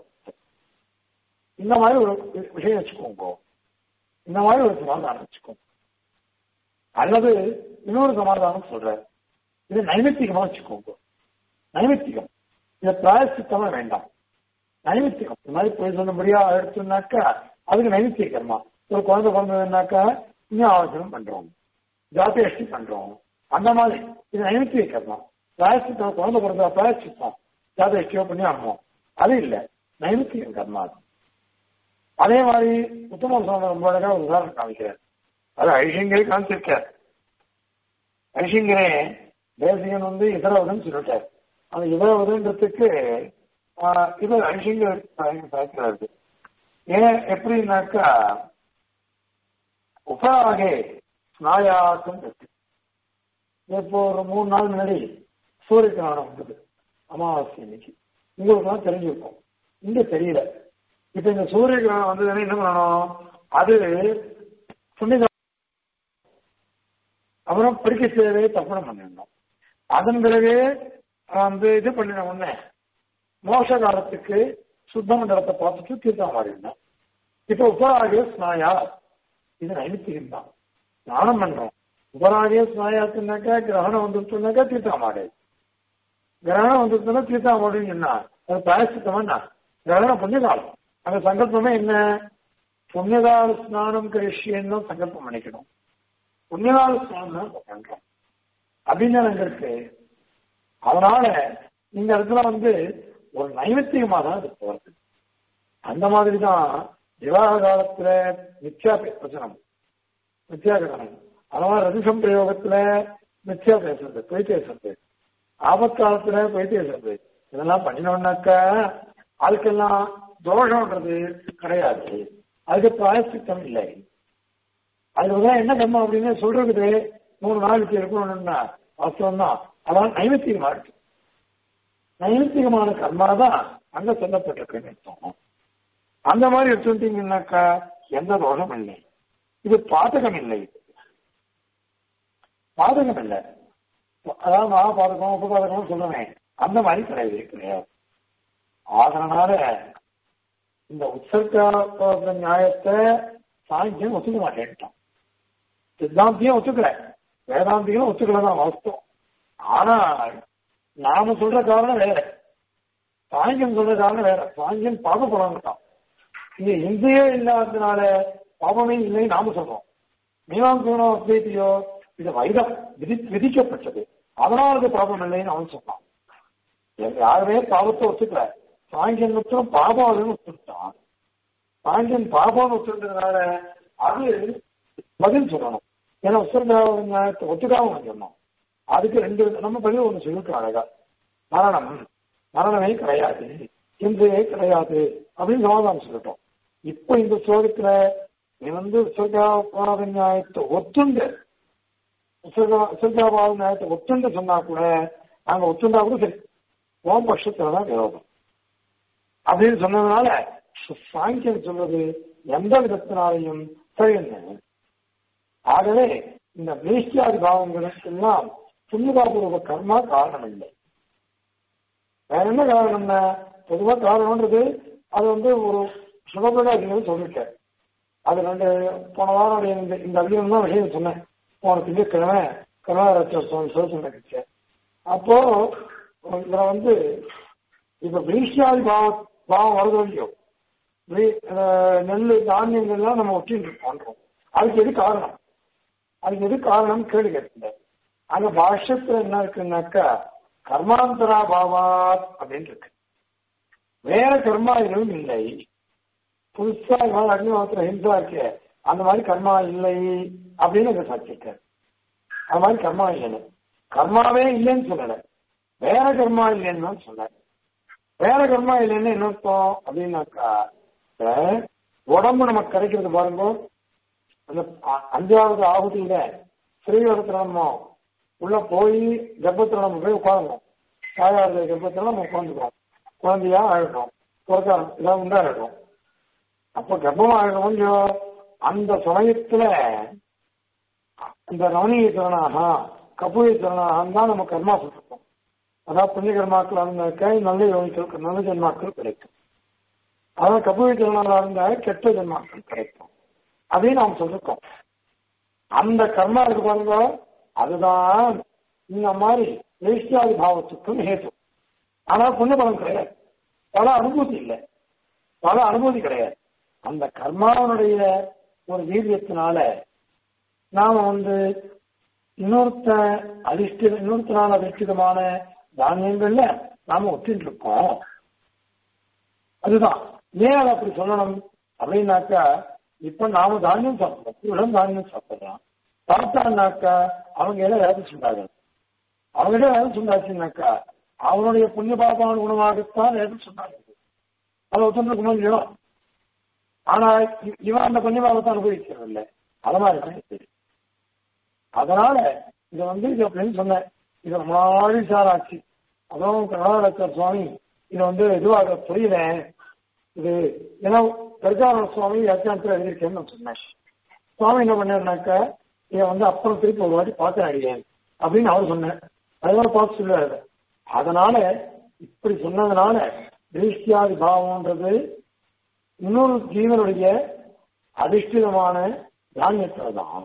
இந்த மாதிரி ஒரு விஷயம் வச்சுக்கோங்க இந்த மாதிரி ஒரு சமாதானம் வச்சுக்கோங்க அல்லது இன்னொரு சமாதானம் சொல்ற இது நைமித்திகமா வச்சுக்கோங்க நைமித்திகம் இதை பிராயசித்தமா வேண்டாம் நைமித்திகம் இந்த மாதிரி போய் சொன்னபடியா எடுத்தோம்னாக்கா அதுக்கு நைமித்திய கர்மா ஒரு குழந்தை பிறந்ததுனாக்கா இன்னும் ஆலோசனம் பண்றோம் ஜாத்தியஷ்டி பண்றோம் அந்த மாதிரி இது நைமித்திய கர்மா பிராயசித்தம் குழந்தை பிறந்தா பிராயசித்தம் ஜாத்தியஷ்டியோ பண்ணி ஆகணும் அது இல்லை நைமித்தியம் கர்மா அது அதே மாதிரி உத்தம சுவாமி ரொம்ப அழகா ஒரு உதாரணம் காமிக்கிறார் அது ஐஷங்கரே காமிச்சிருக்கார் ஐஷங்கரே தேசிகன் வந்து இதரவதன் சொல்லிட்டார் அந்த இதரவதன்றதுக்கு இது ஐஷங்கர் பார்க்கிறாரு ஏன் எப்படின்னாக்கா உபராகே ஸ்நாயாக்கம் இருக்கு இப்போ ஒரு மூணு நாள் முன்னாடி சூரிய கிரகணம் வந்தது அமாவாசை இன்னைக்கு உங்களுக்குலாம் தெரிஞ்சிருக்கும் இங்க தெரியல இப்ப இந்த சூரிய கிரகணம் வந்ததுன்னா என்ன பண்ணணும் அது புண்ணித அப்புறம் பிடிக்க சேவை தப்பணம் பண்ணிடணும் அதன் பிறகு வந்து இது பண்ணின உடனே மோச காலத்துக்கு சுத்த மண்டலத்தை பார்த்துட்டு தீர்த்தம் மாறிடணும் இப்ப உபராகிய ஸ்நாயா இது நைமித்தியம் தான் ஸ்நானம் பண்றோம் உபராகிய ஸ்நாயாத்துனாக்கா கிரகணம் வந்துருச்சுனாக்கா தீர்த்தம் மாடு கிரகணம் வந்துருச்சுன்னா தீர்த்தம் மாடுன்னு சொன்னா அது பிராயசித்தமா கிரகணம் புண்ணியகாலம் அந்த சங்கல்பமே என்ன புண்ணியகால ஸ்நானம் கரிஷியன்னு சங்கல்பம் பண்ணிக்கணும் புண்ணியகால ஸ்நானம் தான் பண்றோம் அப்படின்னு அங்க இருக்கு அதனால இந்த இடத்துல வந்து ஒரு நைமித்தியமா தான் இது போறது அந்த மாதிரி தான் விவாக காலத்துல மித்யா பிரச்சனம் மித்யா கதனம் அதனால ரதிசம் பிரயோகத்துல மித்யா பேசுறது பொய் பேசுறது ஆபத் காலத்துல பொய் பேசுறது இதெல்லாம் பண்ணினோம்னாக்கா அதுக்கெல்லாம் தோஷம்ன்றது கிடையாது அதுக்கு பிராயசித்தம் இல்லை அதுதான் என்ன கர்மம் அப்படின்னு சொல்றது மூணு நாளைக்கு இருக்கணும்னா வாஸ்தவம் தான் அதான் நைமித்திகமா இருக்கு நைமித்திகமான கர்மா தான் அங்க சொல்லப்பட்டிருக்குன்னு அர்த்தம் அந்த மாதிரி எடுத்துட்டீங்கன்னாக்கா எந்த தோஷம் இல்லை இது பாதகம் இல்லை பாதகம் இல்லை அதாவது மகாபாதகம் உபபாதகம் சொல்லுவேன் அந்த மாதிரி கிடையவே கிடையாது அதனால இந்த உற்சர்க நியாயத்தை சாங்கியம் ஒத்துக்க மாட்டேன்ட்டான் சித்தாந்தியும் ஒத்துக்கல வேதாந்தியும் ஒத்துக்கல தான் வாஸ்தவம் ஆனால் நாம சொல்ற காரணம் வேற சாங்கியம் சொல்ற காரணம் வேற சாங்கியம் பாப போறாங்கட்டான் இங்க இந்தியே இல்லாததுனால பாபமே இல்லை நாம சொல்றோம் மீனாங்கனோ அத்வைத்தியோ இது வைரம் விதி விதிக்கப்பட்டது அதனால அது பாபம் இல்லைன்னு அவன் சொன்னான் யாருமே பாவத்தை ஒத்துக்கல சாங்கியன் மட்டும் பாபம் அதுன்னு ஒத்துக்கிட்டான் சாங்கியன் பாபம்னு ஒத்துக்கிட்டதுனால அது பதில் சொல்லணும் ஏன்னா உசர்காவத்தை ஒத்துக்காம சொன்னோம் அதுக்கு ரெண்டு நம்ம பதில் ஒண்ணு சொல்லிருக்கோம் அழகா மரணம் மரணமே கிடையாது இன்றையே கிடையாது அப்படின்னு சமாதானம் சொல்லிட்டோம் இப்ப இந்த ஸ்லோகத்துல நீ வந்து உசர்காபாத நியாயத்தை ஒத்துண்டு உசர்காபாத நியாயத்தை ஒத்துண்டு சொன்னா கூட நாங்க ஒத்துண்டா கூட சரி ஓம் பட்சத்துலதான் விரோதம் அப்படின்னு சொன்னதுனால சாங்கியம் சொல்றது எந்த விதத்தினாலையும் சரியில்லை ஆகவே இந்த வேஷ்டியாதி பாவங்களுக்கெல்லாம் புண்ணியபாபூர்வ கர்மா காரணம் இல்லை வேற என்ன காரணம்னா பொதுவா காரணம்ன்றது அது வந்து ஒரு சுகபிரகாசிகள் சொல்லிருக்காரு அது ரெண்டு போன வாரம் இந்த இந்த அதிகம் தான் விஷயம் சொன்னேன் போன திங்கட்கிழமை கருணாராஜர் சுவாமி சொல்ல சொன்ன அப்போ இதுல வந்து இப்ப வீழ்ச்சியாதி பாவ பாவம் வருது இல்லையோ நெல் தானியங்கள்லாம் நம்ம ஒட்டிட்டு பண்றோம் அதுக்கு எது காரணம் அதுக்கு எது காரணம் கேள்வி கேட்கிற அங்க பாஷ்யத்துல என்ன இருக்குன்னாக்கா கர்மாந்தரா பாவாத் அப்படின்னு இருக்கு வேற கர்மா எதுவும் இல்லை புதுசா இவன் அக்னிஹோத்திர ஹிம்சா இருக்கு அந்த மாதிரி கர்மா இல்லை அப்படின்னு இதை சாட்சிக்க அது மாதிரி கர்மா இல்லைன்னு கர்மாவே இல்லைன்னு சொல்லல வேற கர்மா இல்லைன்னு தான் சொன்னார் வேற கர்மா இல்லைன்னு என்ன அர்த்தம் அப்படின்னாக்கா உடம்பு நமக்கு கிடைக்கிறது பாருங்க அந்த அஞ்சாவது ஆகுதியில ஸ்ரீவரத்துல நம்ம உள்ள போய் கர்ப்பத்துல நம்ம போய் உட்காரணும் தாயாருடைய கர்ப்பத்துல நம்ம உட்காந்துக்கிறோம் குழந்தையா ஆயிடும் பிறக்காரம் இதான் உண்டாயிடும் அப்ப கர்ப்பம் ஆயிடும் அந்த சமயத்துல இந்த ரமணீய சரணாக கபூய சரணாக தான் நம்ம கர்மா சொல்லிருக்கோம் அதாவது புண்ணிய கர்மாக்கள் இருந்தாக்க நல்ல யோகிகள் நல்ல ஜென்மாக்கள் கிடைக்கும் அதாவது கபூய சரணாக இருந்தால் கெட்ட ஜென்மாக்கள் கிடைக்கும் அதையும் நாம் சொல்லிருக்கோம் அந்த கர்மா இருக்கு பாருங்க அதுதான் இந்த மாதிரி வேஷ்டியாதி பாவத்துக்கும் ஹேத்து ஆனா புண்ணிய பலம் கிடையாது பல அனுபூதி இல்லை பல அனுபூதி கிடையாது அந்த கர்மாவனுடைய ஒரு வீரியத்தினால நாம வந்து இன்னொருத்த அதிர்ஷ்ட இன்னொருத்தனால அதிர்ஷ்டிதமான தானியங்கள்ல நாம ஒட்டிட்டு இருக்கோம் அதுதான் ஏன் அதை அப்படி சொல்லணும் அப்படின்னாக்கா இப்ப நாம தானியம் சாப்பிடுறோம் இவ்வளவு தானியம் சாப்பிடுறோம் சாப்பிட்டான்னாக்கா அவங்க எல்லாம் வேலை சொன்னாங்க அவங்களே வேலை சொன்னாச்சுன்னாக்கா அவனுடைய புண்ணிய பாபான குணமாகத்தான் வேலை சொன்னாங்க அதை ஒத்துருக்கணும் இல்லையோ ஆனா இவன் அந்த புண்ணிய பாபத்தை அனுபவிக்கிறது இல்லை அது மாதிரி தான் அதனால இதை வந்து இது அப்படின்னு சொன்னேன் இது முன்னாடி சார் ஆச்சு அதுவும் கருணாடக்கர் சுவாமி இது வந்து இதுவாக புரியல இது ஏன்னா பெருக்கார சுவாமி வியாக்கியானத்தில் எழுதியிருக்கேன்னு நான் சொன்னேன் சுவாமி என்ன பண்ணாருனாக்கா இதை வந்து அப்புறம் திருப்பி ஒரு வாட்டி பார்த்து அடியேன் அப்படின்னு அவர் சொன்னேன் அதெல்லாம் பார்த்து சொல்லுவாரு அதனால இப்படி சொன்னதுனால தேசியாதி பாவம்ன்றது இன்னொரு ஜீவனுடைய அதிஷ்டிதமான தானியத்தில் தான்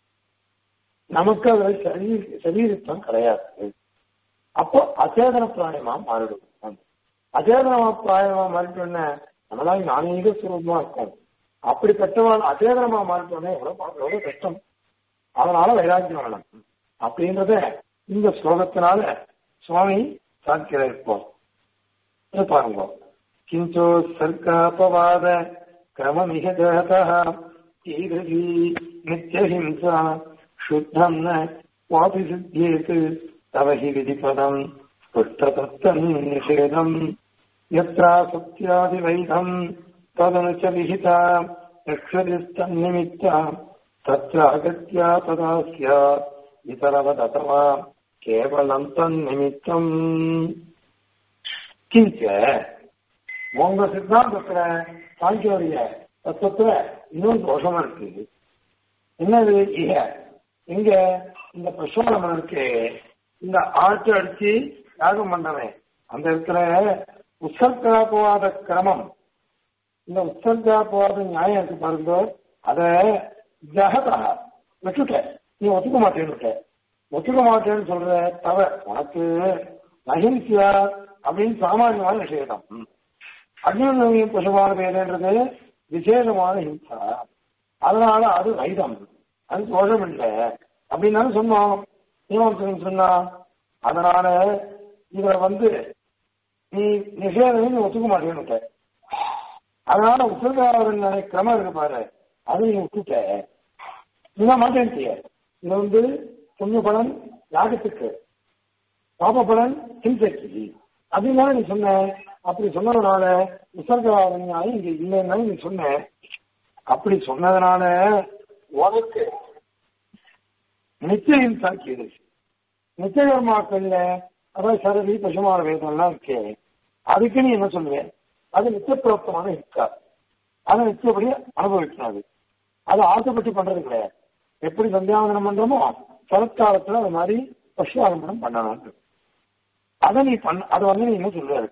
நமக்கு அதுல சரீர சரீரத்தம் கிடையாது அப்போ அச்சேதன பிராயமா மாறிடும் அச்சேதனமா பிராயமா மாறிட்டோன்னு நம்மளால நானீக சுரூபமா இருக்கும் அப்படிப்பட்டவன் அச்சேதனமா மாறிட்டோன்னே எவ்வளவு எவ்வளவு கஷ்டம் அதனால வைராக்கியம் வரணும் அப்படின்றத இந்த ஸ்லோகத்தினால சுவாமி சாத்திர இருப்போம் பாருங்க கிஞ்சோ சர்க்காபவாத கிரமமிக ஜகதா ஈதரி நித்தியஹிம்சா शुद्धम न क्वापि सिद्ध्येत् तव हि विधिपदम् स्पष्टतत्तम् निषेधम् यत्रासत्यादिवैधम् तदनु च विहिता यक्षदिस्तन्निमित्ता तत्रागत्या तदा स्यात् इतरवदथवा கேவலம் தன் நிமித்தம் கிஞ்ச உங்க சித்தாந்தத்துல சாங்கியோடைய தத்துவத்துல இன்னும் தோஷமா இருக்கு என்னது இக இங்க இந்த பசுவனம் இருக்கு இந்த ஆட்டு அடிச்சு யாகம் பண்ணவன் அந்த இடத்துல உற்சர்காபவாத கிரமம் இந்த உற்சர்காபவாத நியாயம் இருக்கு பாருங்க அத ஜகதா விட்டுட்ட நீ ஒத்துக்க மாட்டேன்னு ஒத்துக்க மாட்டேன்னு சொல்ற தவ உனக்கு அஹிம்சியா அப்படின்னு சாமானியமான விஷயம் அக்னிநவீன பசுமான பேருன்றது விசேஷமான ஹிம்சா அதனால அது வைதம் அது தோஷம் இல்லை அப்படின்னு சொன்னோம் நீவன் சொன்னா அதனால இத வந்து நீ நிஷேதம் நீ ஒத்துக்க மாட்டேன்னு அதனால உத்தரகாரன் கிரமம் இருக்கு பாரு அது நீ விட்டுட்ட நீங்க மாட்டேன்ட்டிய இது வந்து புண்ணிய பலன் யாகத்துக்கு பாப பலன் ஹிம்சைக்கு அப்படின்னா நீ சொன்ன அப்படி சொன்னதுனால விசர்காரன் நியாயம் இங்க இல்லைன்னா நீ சொன்ன அப்படி சொன்னதுனால உனக்கு நித்திய ஹிம்சாக்கு இது நித்திய கர்மாக்கள்ல அதாவது சரதி பசுமான வேதம்லாம் இருக்கு அதுக்கு நீ என்ன சொல்லுவேன் அது நித்திய பிரப்தமான ஹிம்சா அதை நித்தியப்படி அனுபவிக்கணும் அது அது ஆசைப்பட்டு பண்றது கிடையாது எப்படி சந்தியாவந்தனம் பண்றோமோ சரத்காலத்துல அது மாதிரி பசுவாகமனம் பண்ணணும் அதை நீ பண்ண அதை வந்து நீ என்ன சொல்றாரு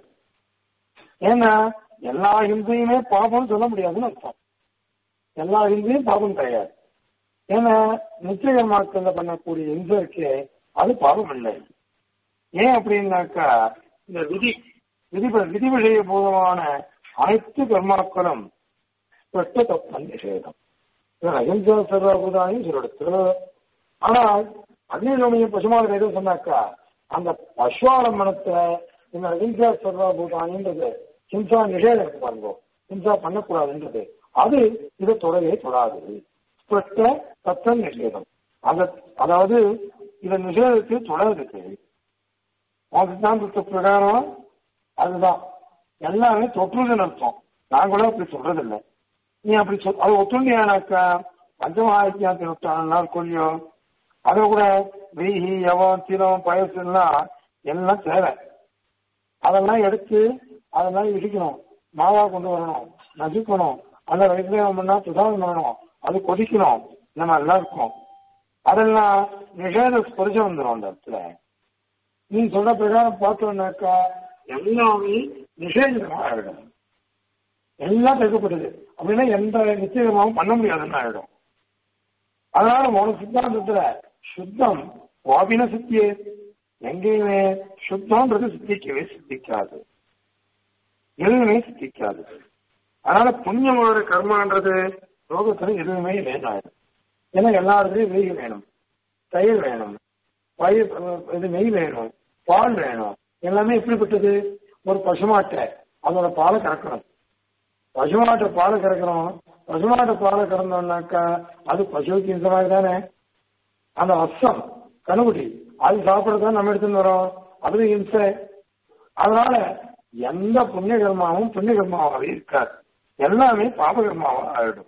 ஏன்னா எல்லா ஹிந்தையுமே பாபம் சொல்ல முடியாதுன்னு அர்த்தம் எல்லா ஹிந்தையும் பாபம் கிடையாது ஏன்னா நிச்சயகர்மாக்கள்ல பண்ணக்கூடிய ஹிம்சை இருக்கே அது பாவம் இல்லை ஏன் அப்படின்னாக்கா இந்த விதி விதி விதி விஷய பூதமான அனைத்து கர்மாக்களும் பெற்ற தப்பன் நிஷேதம் அஹிம்சா சர்வபூதாயும் சொல்லிடுத்து ஆனால் அக்னிலோமிய பசுமான எதுவும் சொன்னாக்கா அந்த பசுவாலம்பனத்துல இந்த அஹிம்சா சர்வபூதானின்றது ஹிம்சா நிஷேதம் இருக்கு பாருங்க ஹிம்சா பண்ணக்கூடாதுன்றது அது இதை தொடவே தொடாது பெற்ற தத்தன் நிஷேதம் அந்த அதாவது இதை நிஷேதத்தை தொடர்றதுக்கு சித்தாந்தத்து பிரகாரம் அதுதான் எல்லாமே தொற்றுதுன்னு அர்த்தம் நாங்களும் அப்படி சொல்றது இல்லை நீ அப்படி சொல் அது ஒத்துண்டியானாக்கா பஞ்சமஹாயத்தியாத்தி நூற்றாண்டு நாள் கொல்லியும் அதை கூட வீஹி யவம் தினம் பயசுலாம் எல்லாம் தேவை அதெல்லாம் எடுத்து அதெல்லாம் இடிக்கணும் மாவா கொண்டு வரணும் நசுக்கணும் அந்த வைத்தியம் பண்ணா சுதாரணம் பண்ணணும் அது கொதிக்கணும் இந்த மாதிரிலாம் இருக்கும் அதெல்லாம் நிஷேத ஸ்பரிசம் வந்துடும் அந்த இடத்துல நீ சொல்ற பிரகாரம் பார்த்தோம்னாக்கா எல்லாமே நிஷேதமா ஆயிடும் எல்லாம் தடுக்கப்பட்டது அப்படின்னா எந்த நிச்சயமாவும் பண்ண முடியாதுன்னு ஆயிடும் அதனால உன சித்தாந்தத்துல சுத்தம் வாபின சித்தியே எங்கேயுமே சுத்தம்ன்றது சித்திக்கவே சித்திக்காது எதுவுமே சித்திக்காது அதனால புண்ணியமான கர்மான்றது லோகத்துல எதுவுமே வேண்டாயிடும் ஏன்னா எல்லாருக்கும் வெயில் வேணும் தயிர் வேணும் பயிர் இது நெய் வேணும் பால் வேணும் எல்லாமே எப்படிப்பட்டது ஒரு பசுமாட்டை அதோட பாலை கறக்கணும் பசுமாட்டை பாலை கறக்கணும் பசுமாட்டை பாலை கறந்தோம்னாக்கா அது பசுவுக்கு இந்த மாதிரி தானே அந்த வசம் கணுகுட்டி அது சாப்பிடறத நம்ம எடுத்துன்னு வரோம் அது இம்சை அதனால எந்த புண்ணிய கர்மாவும் புண்ணிய கர்மாவாகவே இருக்காது எல்லாமே பாபகர்மாவாக ஆயிடும்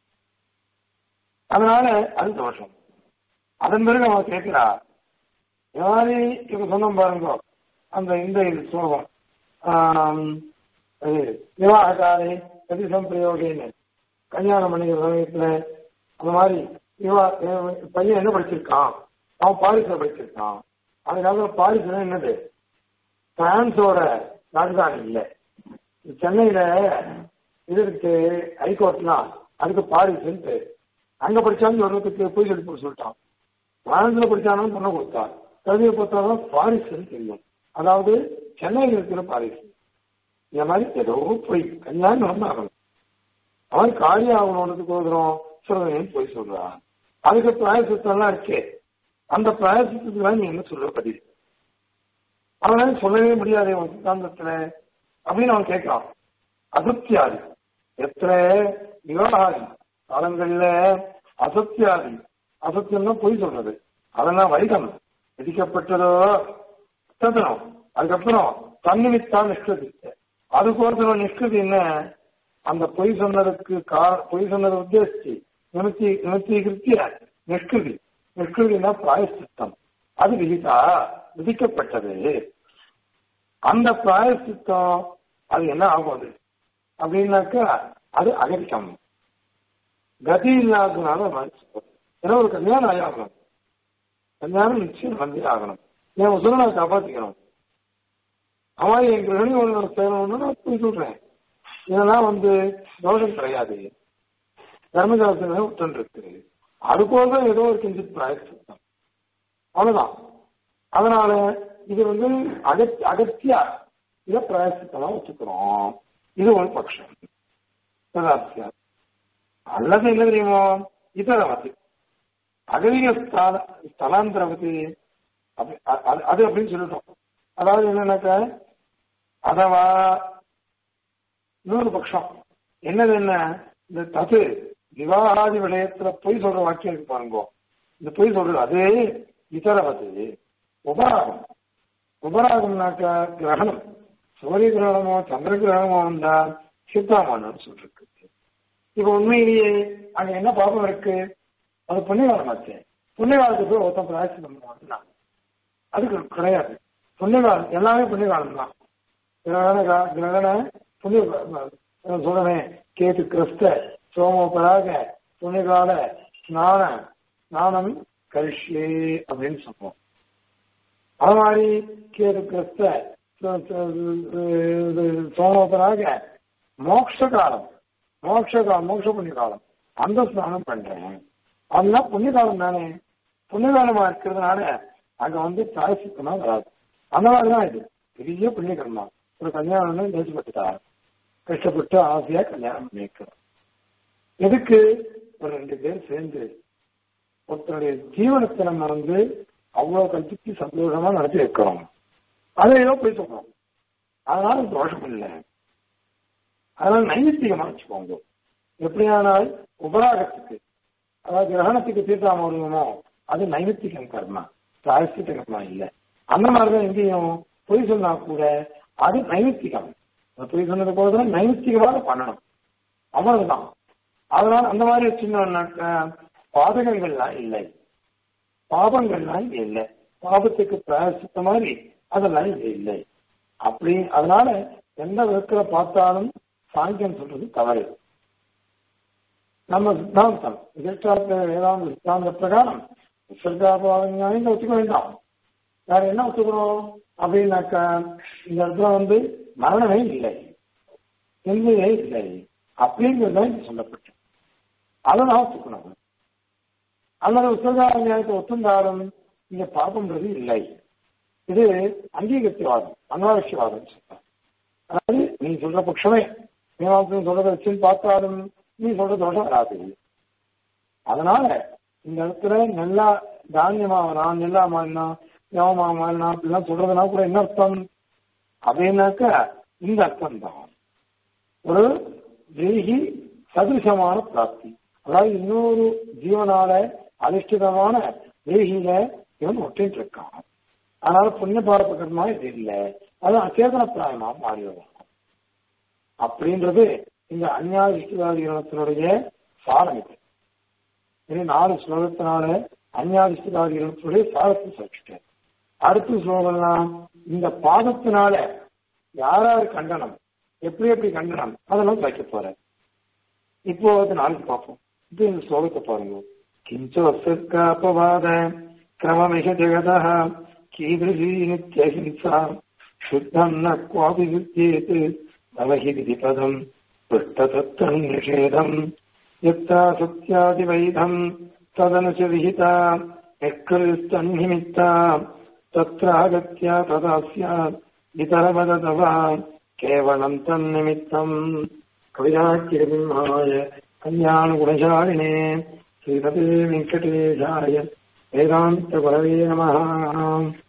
அதனால அது தோஷம் அதன் பிறகு அவன் கேட்கிறா இந்த மாதிரி இப்ப சொன்னோம் பாருங்க அந்த இந்த இது சோகம் இது விவாகக்காரை பிரதிசம் பிரயோகின்னு கல்யாணம் பண்ணிக்கிற சமயத்துல அந்த மாதிரி விவா பையன் என்ன படிச்சிருக்கான் அவன் பாரிஸ்ல படிச்சிருக்கான் அதுக்காக பாரிஸ்ல என்னது பிரான்ஸோட ராஜதானி இல்லை சென்னையில இது இருக்கு ஹைகோர்ட்லாம் அதுக்கு பாரிஸ் அங்க படிச்சாலும் ஒருவருக்கு போய் சொல்லி சொல்லிட்டான் பிரான்ஸ்ல படிச்சாலும் பொண்ணை கொடுத்தான் கல்வியை பொறுத்தவரை பாரிஸ் தெரியும் அதாவது சென்னையில் இருக்கிற பாரிஸ் இந்த மாதிரி ஏதோ போய் கல்யாணம் வந்து ஆகணும் அவன் காரியம் ஆகணுன்றதுக்கு ஓதுறோம் சொல்றேன்னு போய் சொல்றான் அதுக்கு பிராயசத்தெல்லாம் இருக்கே அந்த பிராயசத்துக்கு நீ என்ன சொல்ற பதில் அவனால சொல்லவே முடியாது அவன் சித்தாந்தத்துல அப்படின்னு அவன் கேட்கிறான் அசத்தியாதி எத்தனை விவகாரி காலங்கள்ல அசத்தியாதி அசத்தியம்னா பொய் சொல்றது அதெல்லாம் வைகம் விதிக்கப்பட்டதோ ததனம் அதுக்கப்புறம் தன்னிமித்தா நிஷ்கதி அதுக்கு ஒருத்தர் நிஷ்கதி என்ன அந்த பொய் சொன்னதுக்கு கார பொய் சொன்னதை உத்தேசிச்சு நிமித்தி நிமித்தீகிருத்திய நிஷ்கிருதி நிஷ்கிருதினா பிராயசித்தம் அது விதித்தா விதிக்கப்பட்டது அந்த பிராயசித்தம் அது என்ன ஆகும் அது அப்படின்னாக்கா அது அகதிக்கம் கதி இல்லாததுனால ஏன்னா ஒரு கல்யாணம் ஆகணும் கல்யாணம் நிச்சயம் வந்து ஆகணும் என் உசுரை நான் காப்பாத்திக்கணும் அவன் என் கிரகணி ஒன்று சேரணும்னு நான் போய் சொல்றேன் இதெல்லாம் வந்து தோஷம் கிடையாது தர்மசாஸ்திரம் விட்டு இருக்கு அது போல ஏதோ ஒரு கிஞ்சித் பிராயசித்தம் அவ்வளவுதான் அதனால இது வந்து அகத் அகத்தியா இதை பிராயசித்தமா வச்சுக்கிறோம் இது ஒரு பட்சம் ததார்த்தியா அல்லது என்ன தெரியுமோ இதரவதி அகதிக ஸ்தான ஸ்தலாந்திரவதி அப்படி அது- அது அப்படின்னு சொல்லிட்டோம் அதாவது என்னன்னாக்க அதவா இன்னொரு பட்சம் என்னது என்ன இந்த தது விவாகாதி விடயத்துல பொய் சொல்ற வாக்கியம் இருக்கு பாருங்க இந்த பொய் சொல்றது அது இதரவது உபராகம் உபராகம்னாக்க கிரகணம் சூரிய கிரகணமோ சந்திர கிரகணமோ வந்தா சித்தாமானு சொல்லிருக்கு இப்ப உண்மையிலேயே அங்க என்ன பாபம் இருக்கு அது புண்ணியகாலமாச்சு புண்ணியகாலத்துக்கு போய் ஒருத்தன் பிராயசித்தம் பண்ணுவாங்க அதுக்கு கிடையாது புண்ணியகாலம் எல்லாமே புண்ணியகாலம் தான் கிரகண கா- கிரகண புண்ணிய நான் சொல்றேன் கேத்து கிறிஸ்த சோமோபராக புண்ணியகால ஸ்நான ஸ்நானம் கரிஷ்யே அப்படின்னு சொல்லுவோம் அது மாதிரி கேது கிறிஸ்த ச- ச- இது சோமோபராக மோட்ச காலம் மோட்ச காலம் மோட்ச புண்ணிய காலம் அந்த ஸ்நானம் பண்றேன் அதெல்லாம் புண்ணிய காலம் தானே புண்ணிய காலமா இருக்கிறதுனால அங்க வந்து பிராயசித்தமா வராது அந்த மாதிரிதான் இது பெரிய புண்ணிய கர்மா ஒரு கல்யாணம்னு தேசப்பட்டுட்டா கஷ்டப்பட்டு ஆசையா கல்யாணம் பண்ணிக்கிறோம் எதுக்கு ஒரு ரெண்டு பேர் சேர்ந்து ஒருத்தருடைய ஜீவனத்தை நம்ம வந்து அவ்வளவு கல்பிச்சு சந்தோஷமா நடத்தி வைக்கிறோம் அதை ஏதோ போய் சொல்றோம் அதனால தோஷம் இல்லை அதனால நைமித்திகமா வச்சுக்கோங்க எப்படியானால் உபராகத்துக்கு அதாவது கிரகணத்துக்கு தீர்த்தாமோ அது நைமித்திகம் கர்மா பிராயசித்த கர்மா இல்லை அந்த மாதிரிதான் எங்கேயும் பொய் சொன்னா கூட அது நைமித்திகம் அந்த பொய் சொன்னது போல நைமித்திகமாக பண்ணணும் அவ்வளவுதான் அதனால அந்த மாதிரி வச்சிருந்தோம்னாக்க பாதகங்கள்லாம் இல்லை பாபங்கள்லாம் இங்க இல்லை பாபத்துக்கு பிராயசித்த மாதிரி அதெல்லாம் இங்க இல்லை அப்படி அதனால எந்த விதத்துல பார்த்தாலும் சாங்கியம் சொல்றது தவறு நம்ம சித்தாந்தம் எதிர்த்தார்த்த வேதாந்த சித்தாந்த பிரகாரம் விசர்காபாவஞானி ஒத்துக்க வேண்டாம் வேற என்ன ஒத்துக்கணும் அப்படின்னாக்கா இந்த இடத்துல வந்து மரணமே இல்லை எல்லையே இல்லை அப்படிங்கிறது தான் இங்க சொல்லப்பட்டு அதை நான் ஒத்துக்கணும் அல்லது உத்தரகார நியாயத்தை ஒத்துந்தாலும் இங்க பாபம்ன்றது இல்லை இது அங்கீகரித்தவாதம் அனாவசியவாதம் சொல்றேன் அதாவது நீ சொல்ற பட்சமே மீமாசம் சொல்றத வச்சுன்னு பார்த்தாலும் நீ சொல்ற தோஷம் வராது அதனால இந்த இடத்துல நல்லா தானியமா நான் நெல்லா மாறினா யவமா மாறினா அப்படிலாம் சொல்றதுனா கூட என்ன அர்த்தம் அப்படின்னாக்கா இந்த அர்த்தம் தான் ஒரு தேகி சதுசமான பிராப்தி அதாவது இன்னொரு ஜீவனால அதிஷ்டிதமான தேகியில இவன் ஒட்டிட்டு இருக்கான் அதனால புண்ணிய பாரத கர்மா இது இல்லை அது அச்சேதன பிராயமா மாறி வரும் அப்படின்றது இந்த அந்நாதிஷ்டிதாதிகரணத்தினுடைய சாரம் இது இது நாலு ஸ்லோகத்தினால அந்நாதிஷ்டிதாதிகரணத்தினுடைய சாரத்தை சொல்லிட்டேன் அடுத்த ஸ்லோகம்லாம் இந்த பாதத்தினால யார் யார் கண்டனம் எப்படி எப்படி கண்டனம் அதெல்லாம் வைக்க போறேன் இப்போ அது நாளைக்கு பார்ப்போம் இது இந்த ஸ்லோகத்தை பாருங்க கிஞ்சோத்காபவாத கிரமமிக ஜெகதா கீதൃശീ நித்யஹிம்சா शुद्धं न क्वापि विद्येत् तव हि विधिपदम् पृष्ठतत्त्वम् निषेधम् यत्ता सत्यादिवैधम् तदनु च विहिता निष्कृस्तन्निमित्ता तत्रागत्या तदा स्यात् इतरवदतव केवलम् तन्निमित्तम् कविराज्यबिम्हाय कल्याणगुणशालिने श्रीपते वेङ्कटेशाय वेदान्तगुरवे नमः